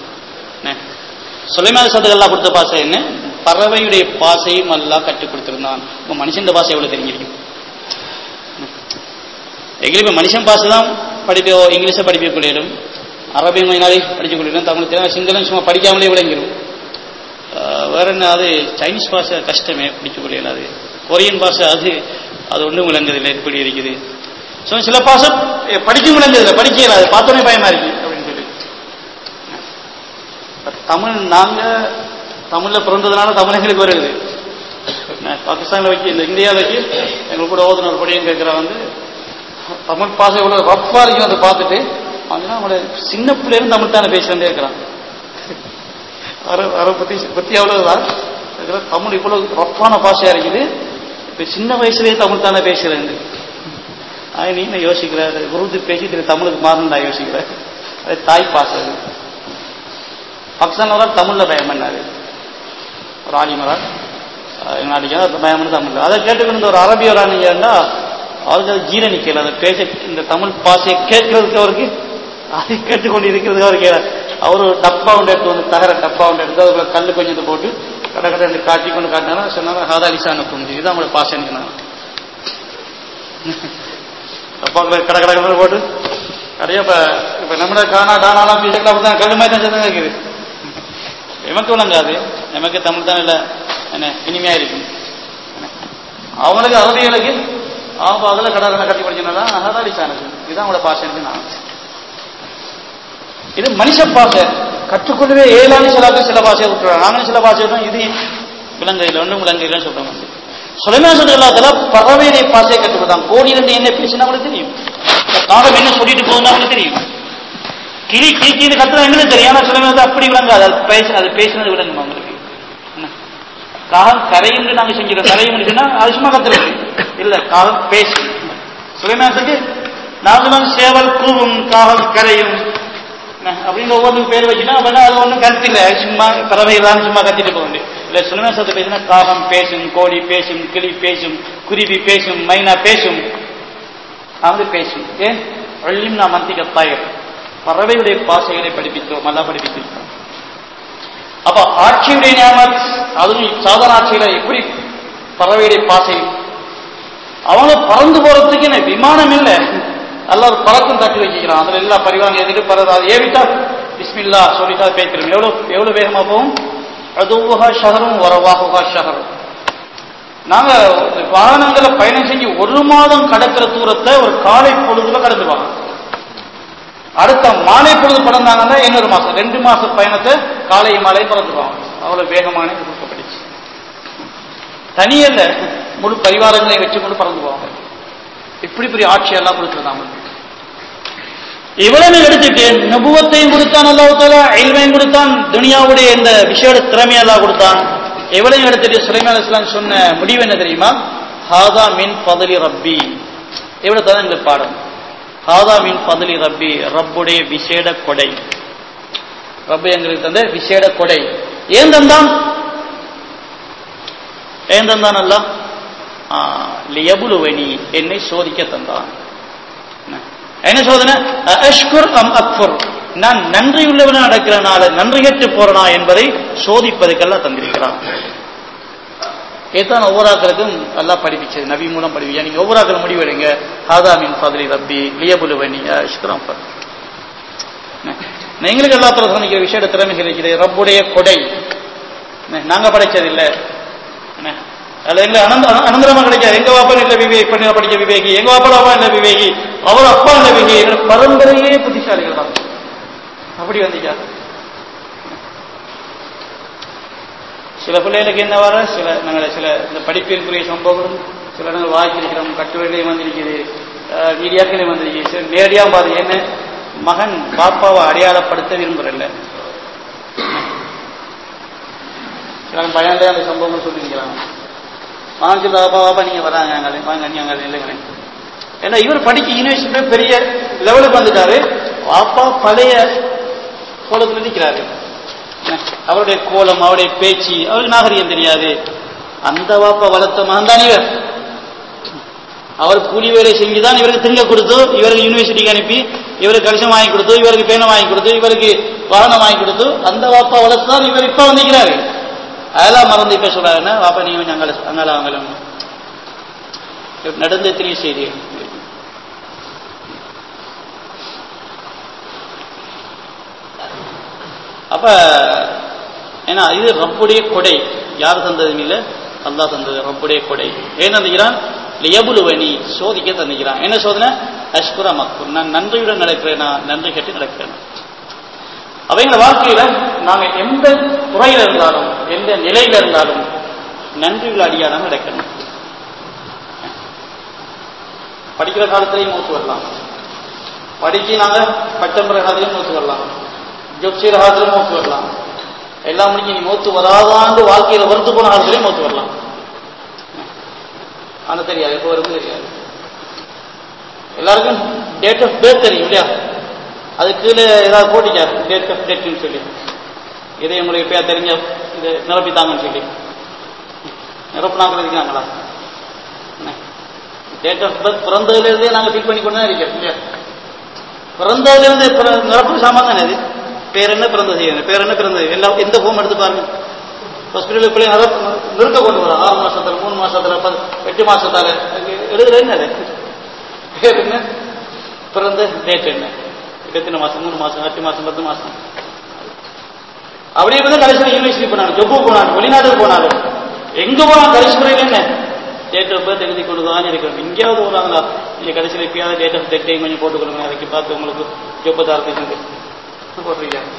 சுலைமான சதுகள்லாம் கொடுத்த பாஷை என்ன பறவையுடைய பாசையும் எல்லாம் கற்றுக் கொடுத்திருந்தான் இப்போ மனுஷன் பாஷை எவ்வளவு தெரிஞ்சிருக்கும் எங்களுக்கு இப்போ மனுஷன் பாஷை தான் படிப்போ இங்கிலீஷை படிக்க கொள்ளிடும் அரபி மைனாலே படிக்க கொள்ளிடும் தமிழ் தெரியும் சிங்களம் சும்மா படிக்காமலே விளங்கிடும் வேற என்ன அது சைனீஸ் பாஷை கஷ்டமே படிக்க கொள்ளையில அது கொரியன் பாஷை அது அது ஒன்றும் விளங்குதில்லை எப்படி இருக்குது ஸோ சில பாஷை படிக்க விளங்குதில்லை படிக்க அது பார்த்தோன்னே பயமா இருக்கு அப்படின்னு சொல்லி தமிழ் நாங்க தமிழ்ல பிறந்ததுனால தமிழ் எங்களுக்கு வருது பாகிஸ்தான்ல வைக்க இந்த இந்தியாவில் வச்சு எங்களுக்கு கூட ஓதுனர் படியும் கேட்குற வந்து தமிழ் பாசை இவ்வளவு ரஃபா இருக்கும் அதை பார்த்துட்டு அவங்கன்னா அவங்களோட சின்ன பிள்ளைகளும் தமிழ் தானே பேசுறேன் இருக்கிறான் அரை பத்தி பத்தி அவ்வளவுதான் தமிழ் இவ்வளவு ரஃப்பான பாஷையா இருக்குது இப்ப சின்ன வயசுலயே தமிழ் தானே பேசுறேன் அது நீ என்ன யோசிக்கிற உருது பேசி திரு தமிழுக்கு மாறணும் நான் யோசிக்கிறேன் அது தாய் பாசை அது பாகிஸ்தான் வர தமிழ்ல பயம் பண்ணாரு ஒரு ஆலிமரார் நாளைக்கு பயம் பண்ண தமிழ் அதை கேட்டுக்கொண்டு ஒரு அரபியரா நீங்கன்னா அவருக்கு அது ஜீரணிக்கல அதை பேச இந்த தமிழ் பாஷையை கேட்கறதுக்கு அவருக்கு அதை கேட்டுக்கொண்டு இருக்கிறதுக்கு அவர் கேட்க அவரு டப்பா ஒன்று எடுத்து வந்து தகர டப்பா ஒன்று எடுத்து அதுக்குள்ள கல் கொஞ்சத்தை போட்டு கடை கடை ரெண்டு காட்டி கொண்டு காட்டினா சொன்னாங்க ஹாதாலிசான குஞ்சு இதுதான் அவங்களோட பாஷைன்னு சொன்னாங்க டப்பாக்குள்ள கடை கடை கடை போட்டு கடையா இப்ப இப்ப நம்மள காணா டானாலாம் பேசிக்கலாம் அப்படிதான் கல் மாதிரி தான் சொன்னாங்க இருக்குது எமக்கு விளங்காது எமக்கு தமிழ் தான் இல்லை என்ன இனிமையா இருக்கும் அவங்களுக்கு அரபிகளுக்கு அவங்க அதில் கடை கடை கட்டி படிச்சனால ஹதாலி சானது இதுதான் அவங்களோட பாஷைன்னு நான் இது மனுஷ பாஷை கற்றுக்கொள்ளவே ஏழாண்டு சில சில பாஷையை விட்டுறாங்க நாங்களும் சில பாஷை தான் இது விலங்கையில் ஒன்றும் விலங்கையில் சொல்றோம் வந்து சுலைமா சொல்லத்துல பறவையை பாஷையை கற்றுக் கொடுத்தாங்க கோடி ரெண்டு என்ன பேசினா அவங்களுக்கு தெரியும் காகம் என்ன சொல்லிட்டு போகுதுன்னு அவங்களுக்கு தெரியும் கிளி கீக்கின்னு கத்துறது எங்களுக்கு தெரியும் ஆனா சில பேர் அப்படி விளங்காது அது பேச அது பேசினது விளங்குமா உங்களுக்கு என்ன? காகம் கரையும் நாங்க செஞ்சிடும் கரையும் சொன்னா அது சும்மா கத்துறது இல்ல காகம் பேசும் சுலைமானத்துக்கு நான் சொன்ன சேவல் கூவும் காகம் கரையும் என்ன, அப்படின்னு ஒவ்வொரு பேர் வச்சுன்னா அப்படின்னா அது ஒன்றும் கருத்து இல்லை சும்மா பறவைகளாம் சும்மா கத்திட்டு போக முடியும் இல்ல சுலைமாசத்தை பேசினா காகம் பேசும் கோழி பேசும் கிளி பேசும் குருவி பேசும் மைனா பேசும் அது பேசும் ஏன் வள்ளியும் நான் மந்திக தாயர் பறவையுடைய பாசைகளை படிப்பித்தோம் நல்லா படிப்பித்திருக்கோம் அப்ப ஆட்சியுடைய நியமத் அதுவும் சாதாரண ஆட்சியில எப்படி பறவையுடைய பாசை அவங்க பறந்து போறதுக்கு என்ன விமானம் இல்ல அல்ல ஒரு பறக்கும் தட்டி வச்சுக்கிறான் அதுல எல்லா பரிவாங்க எதிர்த்து பறவை அதை ஏவிட்டா பிஸ்மில்லா சொல்லிட்டா பேய்க்கிறோம் எவ்வளவு எவ்வளவு வேகமா போகும் அதுவுகா ஷஹரும் வரவாகுகா ஷஹரும் நாங்க வாகனங்களை பயணம் செஞ்சு ஒரு மாதம் கடக்கிற தூரத்தை ஒரு காலை பொழுதுல கடந்துவாங்க அடுத்த மாலை பொழுது பறந்தாங்கன்னா இன்னொரு மாசம் ரெண்டு மாச பயணத்தை காலை மாலை பறந்துருவாங்க அவ்வளவு வேகமான இது கொடுக்கப்பட்டுச்சு தனியல்ல முழு பரிவாரங்களையும் வச்சு கொண்டு பறந்து போவாங்க இப்படி பெரிய ஆட்சி எல்லாம் கொடுத்துருந்தாங்க இவ்வளவு எடுத்துட்டு நபுவத்தையும் கொடுத்தான் அல்லாஹால இல்மையும் கொடுத்தான் துனியாவுடைய இந்த விஷயோட திறமையை எல்லாம் கொடுத்தான் எவ்வளவு எடுத்துட்டு சுலைமான் இஸ்லாம் சொன்ன முடிவு என்ன தெரியுமா ஹாதா மின் பதலி ரப்பி எவ்வளவு தான் எங்களுக்கு பாடம் ஹாதா மின் பதலி ரப்பி ரப்புடைய விசேட கொடை ரப்பு எங்களுக்கு தந்த விசேட கொடை ஏன் தந்தான் ஏன் தந்தான் அல்ல லியபுலுவனி என்னை சோதிக்க தந்தான் என்ன? என்ன சோதனை அஷ்குர் அம் அக்ஃபுர் நான் நன்றி உள்ளவனா நடக்கிறனால நன்றி கெட்டு போறனா என்பதை சோதிப்பதுக்கெல்லாம் தந்திருக்கிறான் இதுதான் ஒவ்வொரு ஆக்களுக்கும் எல்லாம் படிப்பிச்சது நபி மூலம் படிப்பிச்சா நீங்க ஒவ்வொரு ஆக்கள் முடிவு எடுங்க ஹாதாமின் ஃபதலி ரப்பி லியபுலுவனி அஷ்குரம் ஃபர் எங்களுக்கு எல்லா பிரசனிக்கிற விஷய திறமைகள் இருக்குது ரப்புடைய கொடை என்ன, நாங்க படைச்சது இல்ல என்ன, அதுல எங்களை அனந்த அனந்தரமா கிடைக்காது எங்க வாப்பா இல்ல விவேகி பண்ண படிச்ச விவேகி எங்க வாப்பா அப்பா இல்ல விவேகி அவர் அப்பா இல்ல விவேகி எங்க பரம்பரையே புத்திசாலிகள் தான் அப்படி வந்துச்சாரு சில பிள்ளைகளுக்கு என்ன வர சில நாங்கள் சில இந்த படிப்பிற்குரிய சம்பவங்களும் சில நாங்கள் வாய்ச்சிருக்கிறோம் கட்டுரையிலையும் வந்திருக்குது அஹ், மீடியாக்களையும் வந்திருக்குது சில நேரடியாக பாரு என்ன மகன் பாப்பாவை அடையாளப்படுத்த விரும்புறல்ல சில பயன்ல அந்த சம்பவங்கள் சொல்லியிருக்கிறாங்க மகன் சொல்ல பாப்பா பாப்பா நீங்க வராங்க அங்கே வாங்க நீ அங்கே இல்லைங்களே ஏன்னா இவர் படிக்க யூனிவர்சிட்டி பெரிய லெவலுக்கு வந்துட்டாரு பாப்பா பழைய கோலத்தில் நிற்கிறாரு என்ன? அவருடைய கோலம் அவருடைய பேச்சு அவருக்கு நாகரிகம் தெரியாது அந்த வாப்பா வளர்த்த மகன் தான் இவர் அவர் கூலி வேலை செஞ்சு தான் இவருக்கு திங்க கொடுத்து இவருக்கு யூனிவர்சிட்டிக்கு அனுப்பி இவருக்கு கடிசம் வாங்கி கொடுத்து இவருக்கு பேனை வாங்கி கொடுத்து இவருக்கு வாகனம் வாங்கி கொடுத்து அந்த வாப்பா வளர்த்து தான் இவர் இப்ப வந்திருக்கிறாரு அதெல்லாம் மறந்து இப்ப சொல்றாருன்னா வாப்பா நீ கொஞ்சம் அங்கால அங்கால அங்கலம் நடந்த தெரிய செய்தி அப்ப ஏன்னா இது ரப்புடைய கொடை யார் தந்ததும் இல்லை அல்லாஹ் தந்தது ரப்புடைய கொடை ஏன் தந்துக்கிறான் லியபுலுவனி சோதிக்க தந்துக்கிறான் என்ன சோதனை அஷ்குரா மக்கூர் நான் நன்றியுடன் நடக்கிறேனா நன்றி கட்டி நடக்கிறேனா அவங்க வாழ்க்கையில நாங்க எந்த துறையில இருந்தாலும் எந்த நிலையில இருந்தாலும் நன்றிகள் அடியாதான் நடக்கணும் படிக்கிற காலத்திலையும் மூத்து வரலாம் படிச்சு நாங்க பட்டம்பர காலத்திலையும் மூத்து வரலாம் ஜப் செய்கிற காலத்திலையும் மூத்து வரலாம் எல்லாம் முடிஞ்சு நீ மூத்து வராதாண்டு வாழ்க்கையில வருத்து போன காலத்திலையும் மூத்து வரலாம் ஆனா தெரியாது எப்போ வரும் தெரியாது எல்லாருக்கும் டேட் ஆஃப் பர்த் தெரியும் இல்லையா அது கீழே ஏதாவது போட்டிச்சா டேட் ஆஃப் டேட்னு சொல்லி இதை உங்களுக்கு பேர் தெரிஞ்ச இது நிரப்பித்தாங்கன்னு சொல்லி நிரப்புனாக்கள் இருக்காங்களா டேட் ஆஃப் பர்த் பிறந்ததுலேருந்தே நாங்கள் ஃபில் பண்ணி கொண்டு தான் இருக்கோம் இல்லையா பிறந்ததுலேருந்து பிற- நிரப்பு சாமான் தானே இது பேர் என்ன பிறந்தது செய்யணும் பேர் என்ன பிறந்தது எல்லாம் எந்த ஃபோம் எடுத்து பாருங்க ஹாஸ்பிட்டலுக்கு பிள்ளை நிரப்ப நிறுத்த கொண்டு வரோம் ஆறு மாசத்துல மூணு மாசத்துல பத்து எட்டு மாசத்தால எழுதுற என்ன அது பேர் என்ன பிறந்த டேட் என்ன எத்தனை மாசம் மூணு மாசம் எட்டு மாசம் பத்து மாசம் அப்படி இருந்தா கடைசி யூனிவர்சிட்டி போனாலும் ஜப்பு போனாலும் வெளிநாட்டுக்கு போனாலும் எங்க போனாலும் கடைசி முறையில் என்ன டேட் ஆஃப் பர்த் எழுதி கொண்டு தான் இருக்கிறோம் எங்கேயாவது போறாங்களா நீங்க கடைசியில் எப்பயாவது டேட் ஆஃப் டேட்டையும் கொஞ்சம் போட்டு கொடுங்க அதுக்கு பார்த்து உங்களுக்கு ஜப்பத்தை ஆரம்பிச்சு போட்டிருக்கீங்க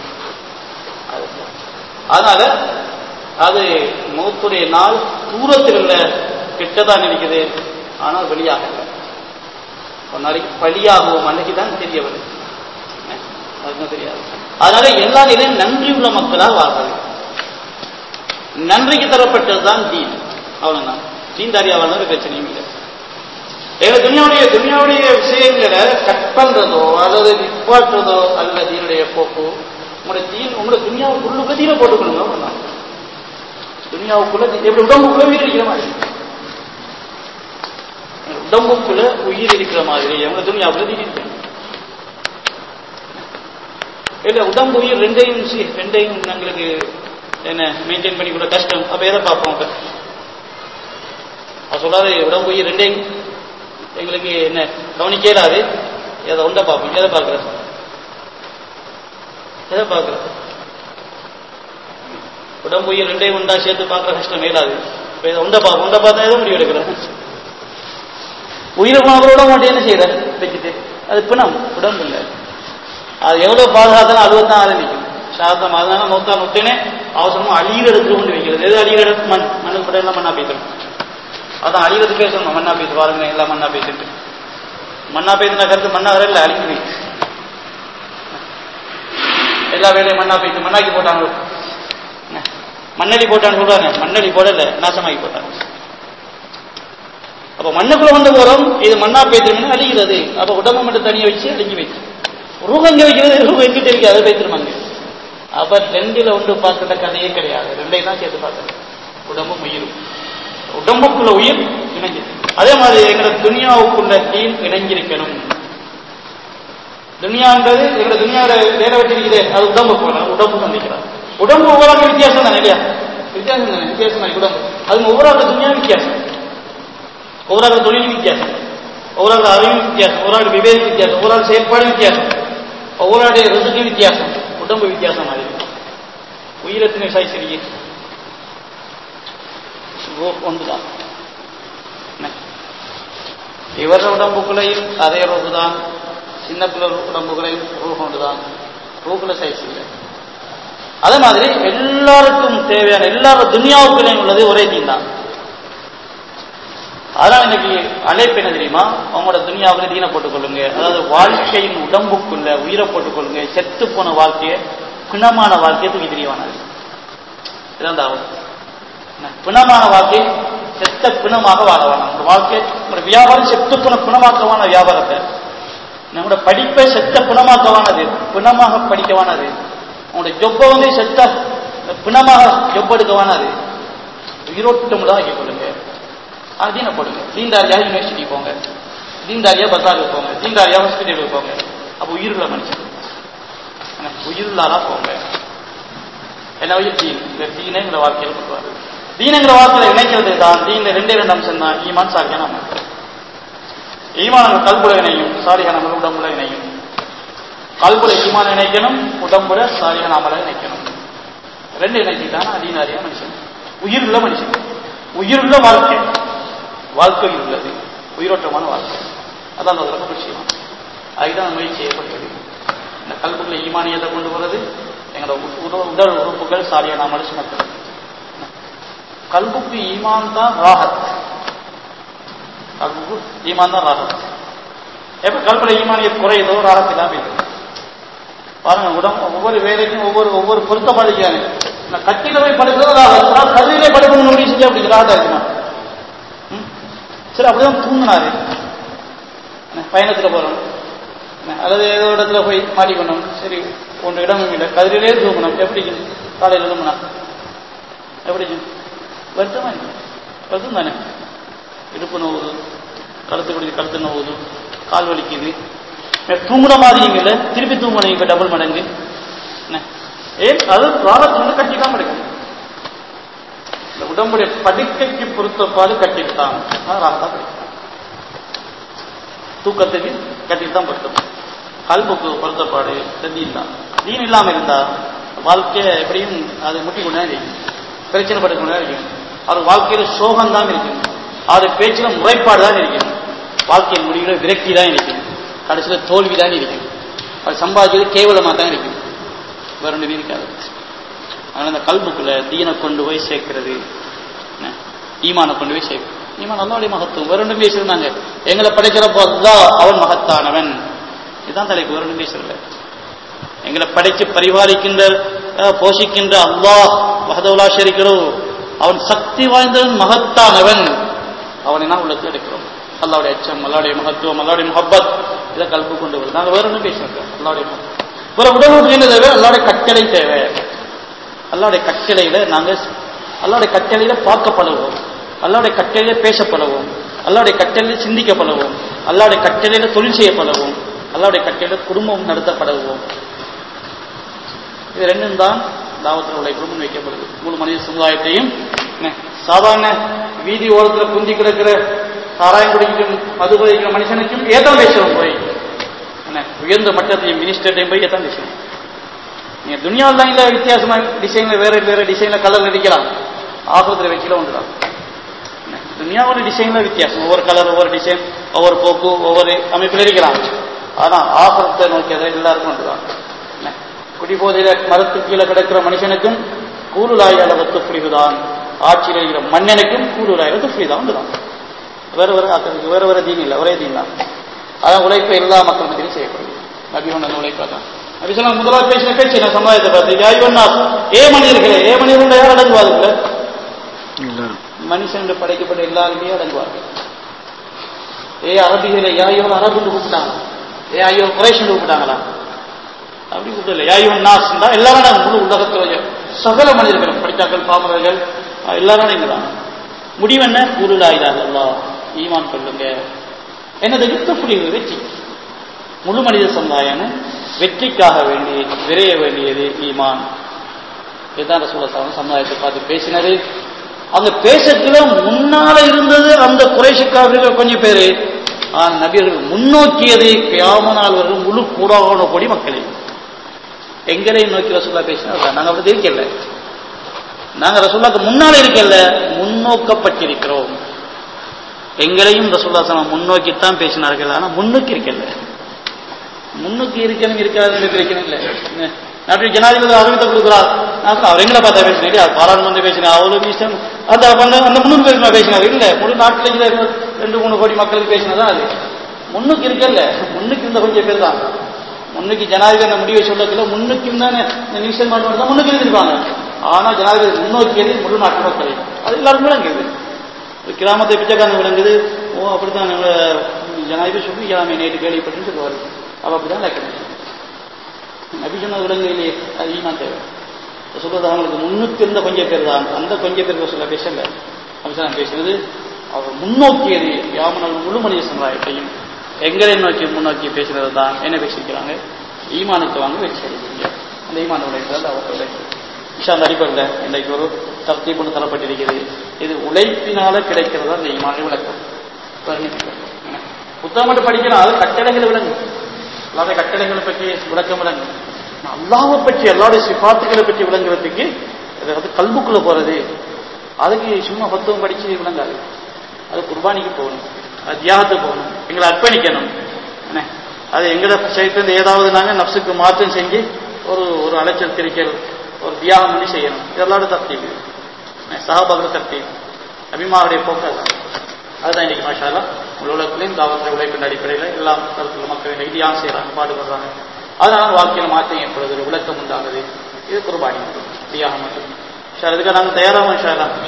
அதனால அது மௌத்துடைய நாள் தூரத்தில் இல்ல கிட்டதான் இருக்குது ஆனால் வெளியாகல ஒரு நாளைக்கு பலியாகுவோம் அன்னைக்கு தான் தெரிய வருது அதுக்கும் தெரியாது அதனால எல்லா நிலையும் நன்றி உள்ள மக்களாக வாழ்றது நன்றிக்கு தரப்பட்டதுதான் தீன் அவ்வளவுதான் தீன் தாரியா வாழ்றது பிரச்சனையும் இல்லை ஏன்னா துனியாவுடைய துனியாவுடைய விஷயங்களை கட் பண்றதோ அல்லது நிப்பாட்டுறதோ அல்ல தீனுடைய போக்கு உங்களுடைய தீன் உங்களுடைய துனியாவுக்குள்ள தீனை போட்டுக்கணுங்க அவ்வளவுதான் துனியாவுக்குள்ள தீ- எப்படி உடம்புக்குள்ள உயிர் இருக்கிற மாதிரி உடம்புக்குள்ள உயிர் இருக்கிற மாதிரி அவங்க துனியாவுக்குள்ள தீன் இருக்கு இல்ல உடம்பு உயிர் ரெண்டையும் சி- ரெண்டையும் எங்களுக்கு என்ன மெயின்டைன் பண்ணி கூட கஷ்டம் அப்ப எதை பார்ப்போம் அப்ப அவர் சொல்றாரு உடம்பு உயிர் ரெண்டையும் எங்களுக்கு என்ன கவனிக்க இயலாது எதை உண்டை பார்ப்போம் எதை பார்க்கறது எதை பார்க்கறது உடம்பு உயிர் ரெண்டையும் உண்டா சேர்த்து பார்க்கற கஷ்டம் இயலாது இப்ப இதை உண்டை பார்ப்போம் உண்டை பார்த்தா எதை முடிவு எடுக்கிறேன் உயிரை போனவரோட மட்டும் என்ன செய்யற வச்சுட்டு அது பிணம் உடம்பு இல்லை அது எவ்வளவு பாதுகாத்தாலும் அதுவத்தான் அதை நிற்கும் சாதம் அதனால மௌத்தான் விட்டுனே அவசரமா அழியிற இடத்துல கொண்டு வைக்கிறது எது அழியிற இடத்து மண் மண்ணுக்கு போட்டு எல்லாம் மண்ணா பேசணும் அதான் அழிவது பேசணும் மண்ணா பேசு பாருங்க எல்லாம் மண்ணா பேசிட்டு மண்ணா பேசின கருத்து மண்ணா வரல அழிஞ்சு போயிடுச்சு எல்லா வேலையும் மண்ணா பேசி மண்ணாக்கி போட்டாங்க என்ன? மண்ணடி போட்டான்னு சொல்றாங்க மண்ணடி போடல நாசமாக்கி போட்டாங்க அப்ப மண்ணுக்குள்ள வந்த போறோம் இது மண்ணா பேத்திருமேனு அழிகிறது அப்ப உடம்பு மட்டும் தனியா வச்சு அழிஞ்சு வைச்சு ரூபம் எங்க வைக்கிறது ரூபம் எங்கிட்ட இருக்கு அதை பேத்திருமாங்க அப்ப ரெண்டுல ஒன்று பார்க்கிற கதையே கிடையாது ரெண்டையும் தான் சேர்த்து பார்க்கறது உடம்பும் உயிரும் உடம்புக்குள்ள உயிர் இணைஞ்சு அதே மாதிரி எங்களோட துனியாவுக்குள்ள தீன் இணைஞ்சிருக்கணும் துனியான்றது எங்களோட துனியாவோட வேலை வச்சிருக்குது அது உடம்பு போல உடம்பு சந்திக்கிறார் உடம்பு ஒவ்வொரு ஆளுக்கும் வித்தியாசம் தானே இல்லையா வித்தியாசம் தானே வித்தியாசம் தான் உடம்பு அது ஒவ்வொரு ஆளுக்கு துனியா வித்தியாசம் ஒவ்வொரு ஆளுக்கு தொழில் வித்தியாசம் ஒவ்வொரு ஆளுக்கு அறிவு வித்தியாசம் ஒவ்வொரு ஆளுக்கு விவேகம் வித்தியாசம் ஒவ்வொரு ஆள் செயற்பாடு வித்தியாசம் ஒவ்வொரு ஆளுடைய ரிசுக்கு வித்தியாசம் உடம்பு வித்தியாசம் மாதிரி உயிரத்தினை சாய் சரி ஒன்றுதான் என்ன? இவர உடம்புக்குள்ளையும் அதே ரூபு தான் சின்ன பிள்ளை உடம்புகளையும் ரூபம் ஒன்றுதான் ரூபுல சைஸ் இல்லை அதே மாதிரி எல்லாருக்கும் தேவையான எல்லாரும் துனியாவுக்குள்ளேயும் உள்ளது ஒரே தீன் தான் அதனால இன்னைக்கு அழைப்பு என்ன தெரியுமா அவங்களோட துனியாவில் தீனை போட்டுக்கொள்ளுங்க அதாவது வாழ்க்கையின் உடம்புக்குள்ள உயிரை போட்டுக்கொள்ளுங்க செத்து போன வாழ்க்கையை பிணமான வாழ்க்கையை தூக்கி தெரியவானாது இதான் தாவல் என்ன? பிணமான வாழ்க்கை செத்த பிணமாக வாழ வேணாம் உங்க வாழ்க்கை உங்களோட வியாபாரம் செத்து போன பிணமாக்கவான வியாபாரத்தை நம்மளோட படிப்பை செத்த பிணமாக்கவானது பிணமாக படிக்கவானது உங்களுடைய ஜொப்பை வந்து செத்த பிணமாக ஜொப் எடுக்கவானது உயிரோட்டம் தான் ஆக்கிக் கொள்ளுங்க ஆனா தீனை போடுங்க தீன்தாரியா யூனிவர்சிட்டி போங்க தீன்தாரியா பசாருக்கு போங்க தீன்தாரியா ஹாஸ்பிட்டலுக்கு போங்க அப்போ உயிருள்ள மனுஷன் என்ன, உயிருள்ளாரா போங்க என்ன உயிர் தீன் இந்த தீனை எங்களை வாழ்க்கையில் கொண்டு வருது தீனங்கிற வார்த்தையில இணைக்கிறது தான் தீன்ல ரெண்டே ரெண்டு அம்சம் தான் ஈமான் சாரியான அமல் ஈமான் கல்புல இணையும் சாரியான அமல் உடம்புல இணையும் கல்புல ஈமான் இணைக்கணும் உடம்புல சாரியான அமலை இணைக்கணும் ரெண்டு இணைச்சிட்டான் அதீனாரியா மனுஷன் உயிருள்ள மனுஷன் உயிருள்ள வாழ்க்கை வாழ்க்கை உள்ளது உயிரோட்டமான வாழ்க்கை அதான் அந்த ரொம்ப விஷயம் அதுதான் முயற்சி செய்யப்படுகிறது இந்த கல்புக்குள்ள ஈமானியத்தை கொண்டு வர்றது எங்களோட உ- உட- உடல் உறுப்புகள் சாரியான அமலை சுமக்கிறது கல்புக்கு ஈமான் தான் ராகத் கல்புக்கு ஈமான் தான் ராகத் எப்ப கல்புல ஈமானிய குறையுதோ ராகத் இல்லாம இருக்குது பாருங்க உடம்பு ஒவ்வொரு வேலைக்கும் ஒவ்வொரு ஒவ்வொரு பொருத்தப்பாடு செய்யாங்க நான் கட்டில போய் படுக்கிறது ராகத் நான் கல்வியிலே படுக்கணும் முடிவு செஞ்சு அப்படி ராகத்தா இருக்குமா ம்? சரி அப்படிதான் தூங்கினாரு என்ன, பயணத்துல போறோம் என்ன, அல்லது ஏதோ இடத்துல போய் மாட்டிக்கணும் சரி ஒன்று இடமும் இல்லை கதிரிலே தூங்கணும் எப்படி காலையில் எழுதுனா எப்படி வருத்தமா இருக்கு வருத்தம் தானே இடுப்பு நோவுது கழுத்து பிடிச்சி கழுத்து நோவுது கால் வலிக்குது நான் தூங்குன மாதிரி இல்லை திருப்பி தூங்கணும் இப்போ டபுள் மடங்கு என்ன ஏன் அது ப்ராடக்ட் வந்து கட்டிக்காம எடுக்கணும் இந்த உடம்புடைய படுக்கைக்கு பொருத்தப்பாடு கட்டிட்டான் ராகதா படிக்கலாம் தூக்கத்துக்கு கட்டிட்டு தான் பொருத்தம் கல்புக்கு பொருத்தப்பாடு தீன் தான் தீன் இல்லாமல் இருந்தா வாழ்க்கையை எப்படியும் அது முட்டி கொண்டு தான் இருக்கும் பிரச்சனை பட்டு கொண்டு தான் இருக்கும் அவர் வாழ்க்கையில சோகம் தான் இருக்கும் அவர் பேச்சில் முறைப்பாடு தான் இருக்கும் வாழ்க்கையின் முடிவில் விரக்தி தான் இருக்கும் கடைசியில் தோல்வி தான் இருக்கும் அவர் சம்பாதிச்சது கேவலமாக தான் இருக்கும் வேற ஒன்றுமே இருக்காது அதனால அந்த கல்புக்குள்ள தீனை கொண்டு போய் சேர்க்கிறது என்ன? ஈமானை கொண்டு போய் சேர்க்கிறது ஈமான் அல்லாவுடைய மகத்துவம் வேற ஒன்றும் பேசியிருந்தாங்க எங்களை படைக்கிறப்போ அல்லா அவன் மகத்தானவன் இதுதான் தலைக்கு வேற ஒன்றும் பேசல எங்களை படைச்சு பரிபாலிக்கின்ற அஹ், போஷிக்கின்ற அல்லாஹ் மகதவுலா ஷரிக்கிறோ அவன் சக்தி வாய்ந்தவன் மகத்தானவன் அவனை நான் உள்ளத்தில் எடுக்கிறோம் அல்லாவுடைய அச்சம் அல்லாவுடைய மகத்துவம் அல்லாவுடைய முகப்பத் இதை கல்பு கொண்டு வருது நாங்கள் வேற ஒன்றும் பேசினோம் அல்லாவுடைய முகப்பத். ஒரு உடலுக்கு என்ன தேவை அல்லாவுடைய கட்டளை தேவை அல்லாவுடைய கட்டளையில நாங்க அல்லாவுடைய கட்டளையில பார்க்க பழகுவோம் அல்லாவுடைய கட்டளையில பேச பழகுவோம் அல்லாவுடைய கட்டளையில சிந்திக்க பழகுவோம் அல்லாவுடைய கட்டளையில தொழில் செய்ய பழகுவோம் அல்லாவுடைய கட்டளையில குடும்பம் நடத்த பழகுவோம் இது ரெண்டும் தான் தாவத்தில் உழைப்பும் முன்வைக்கப்படுது முழு மனித சமுதாயத்தையும் என்ன, சாதாரண வீதி ஓரத்தில் குந்தி கிடக்கிற சாராயம் குடிக்கும் மது பதிக்கிற மனுஷனுக்கும் ஏதான் பேசுவோம் போய் என்ன உயர்ந்த மட்டத்தையும் மினிஸ்டர்டையும் போய் ஏதான் பேசுவோம் நீங்க துனியாவில் தான் இல்ல வித்தியாசமா டிசைன்ல வேற வேற டிசைன்ல கலர் அடிக்கலாம் ஆபத்துல வச்சுல ஒன்றுதான் என்ன, துனியாவோட டிசைன்ல வித்தியாசம் ஒவ்வொரு கலர் ஒவ்வொரு டிசைன் ஒவ்வொரு போக்கு ஒவ்வொரு அமைப்பில் அடிக்கலாம் ஆனா ஆபத்தை நோக்கி அதை எல்லாருக்கும் ஒன்றுதான் என்ன, குடிபோதையில மரத்துக்கு கீழே கிடக்கிற மனுஷனுக்கும் கூருளாய் அளவு துஃப்ரிதான் ஆட்சியில் இருக்கிற மன்னனுக்கும் கூருளாய் அளவு துஃப்ரிதான் ஒன்றுதான் வேற வேற ஆக்கிறதுக்கு வேற வேற தீன் இல்லை ஒரே தீன் தான் அதான் உழைப்பு எல்லா மக்கள் மத்தியிலும் செய்யப்படுது நபி ஒன்று அந்த உழைப்பா தான் நபி சொன்னா முதலாவது பேசின பேச்சு நான் சமுதாயத்தை பார்த்து யாய்வன்னா ஏ மனிதர்களே ஏ மனிதர்கள் யார் அடங்குவார்கள் மனுஷன் படைக்கப்பட்ட எல்லாருமே அடங்குவார்கள் ஏ அரபிகளை யாயோ அரபுன்னு கூப்பிட்டாங்க ஏ ஐயோ குரேஷன் கூப்பிட்டாங்களா அப்படி கூப்பிடல யாயோ நாஸ் எல்லாரும் அடங்கும். முழு உலகத்தில் சகல மனிதர்கள் படித்தாக்கள் பாமரர்கள் அஹ் எல்லாரும் அடங்குறாங்க முடிவு என்ன கூறுலாயிராக அல்லா ஈமான் கொள்ளுங்க என்னது யுத்த புரிவு வெற்றி முழு மனித சமுதாயம் வெற்றிக்காக வேண்டி விரைய வேண்டியது ஈமான் இதுதான் ரசூலசாமி சமுதாயத்தை பார்த்து பேசினது அந்த பேசத்துல முன்னால இருந்தது அந்த குறைஷிக்காரர்கள் கொஞ்சம் பேரு ஆனா நபியர்கள் முன்னோக்கியது கியாமனால் வரும் முழு கூடான கொடி மக்களை எங்களையும் நோக்கி ரசூல்லா பேசினா நாங்க அப்படி இருக்கல நாங்க ரசூல்லாக்கு முன்னால இருக்கல முன்னோக்கப்பட்டிருக்கிறோம் எங்களையும் ரசூல்லா சலாம் முன்னோக்கித்தான் பேசினார்கள் ஆனா முன்னுக்கு இருக்கல முன்னுக்கு இருக்கணும் இருக்காதுன்னு பிரச்சனை இல்லை அப்படி ஜனாதிபதி அறிவித்த கொடுக்குறார் நான் சொன்னேன், அவர் எங்களை பார்த்தா பேசினீங்க அது பாராளுமன்ற பேசினா அவ்வளவு இஷ்டம் அந்த அந்த அந்த முன்னுக்கு பேசினா பேசினார் இல்ல முழு நாட்டில் இருக்கிற ரெண்டு மூணு கோடி மக்களுக்கு பேசினதான் அது முன்னுக்கு இருக்கல்ல முன்னுக்கு இருந்த கொஞ்சம் பேர் தான் முன்னுக்கு ஜனாதிபதி அந்த முடிவை சொல்லக்கல முன்னுக்கு இருந்தானே இந்த நியூசன் மாட்டு தான் முன்னுக்கு இருந்திருப்பாங்க ஆனா ஜனாதிபதி முன்னோக்கியது முழு நாட்டு மக்களை அது எல்லாரும் விளங்குது ஒரு கிராமத்தை பிச்சைக்காரன் விளங்குது ஓ அப்படித்தான் நம்ம ஜனாதிபதி சொல்லி கிராம நேற்று கேள்விப்பட்டுன்னு சொல்லுவார் அவ அப்படிதான் லக்கணம் நபி சொன்ன விலங்கு இல்லையே அது ஈமான் தேவை சொல்றது அவங்களுக்கு முன்னுக்கு இருந்த கொஞ்சம் பேர் தான் அந்த கொஞ்சம் பேர் சொல்ல பேசல அப்படிதான் பேசுனது அவர் முன்னோக்கியது யாமனால் முழு மனித சமுதாயத்தையும் எங்களை நோக்கி முன்னோக்கி பேசுறது தான் என்ன பேசிக்கிறாங்க ஈமானுக்கு வாங்க வெற்றி அடைவீங்க அந்த ஈமான உழைப்பு அவர் உழைப்பு இஷா அந்த அடிப்படையில் இன்றைக்கு ஒரு தர்த்தீப் ஒன்று தரப்பட்டிருக்கிறது இது உழைப்பினால கிடைக்கிறதா அந்த ஈமான விளக்கம் புத்தகம் மட்டும் படிக்கணும் அது கட்டளைகள் விளங்கும் அல்லாவுடைய கட்டளைகளை பற்றி விளக்கம் விளங்கும் அல்லாவை பற்றி அல்லாவுடைய சிபாத்துகளை பற்றி விளங்குறதுக்கு அது அது கல்புக்குள்ள போறது அதுக்கு சும்மா பத்துவம் படிச்சு விளங்காது அது குர்பானிக்கு போகணும் அது தியாகத்துக்கு போகணும் எங்களை அர்ப்பணிக்கணும் என்ன அது எங்களை சேர்த்து ஏதாவது நாங்கள் நப்சுக்கு மாற்றம் செஞ்சு ஒரு ஒரு அலைச்சல் திரிக்கல் ஒரு தியாகம் பண்ணி செய்யணும் இதெல்லாம் தர்த்தீவு சகாபாக தர்த்தீவு அபிமாவுடைய போக்கு அதுதான் அதுதான் இன்னைக்கு மாஷாலா உலகத்திலையும் தாவரத்தை உழைப்பின் அடிப்படையில் எல்லா தரத்தில் மக்கள் இடியான் செய்கிறாங்க பாடுபடுறாங்க அதனால வாழ்க்கையில் மாற்றம் ஏற்படுது விளக்கம் உண்டாகுது இது குர்பானி தியாகம் மட்டும் ஷா இதுக்கு நாங்கள் தயாராகும் ஷாலா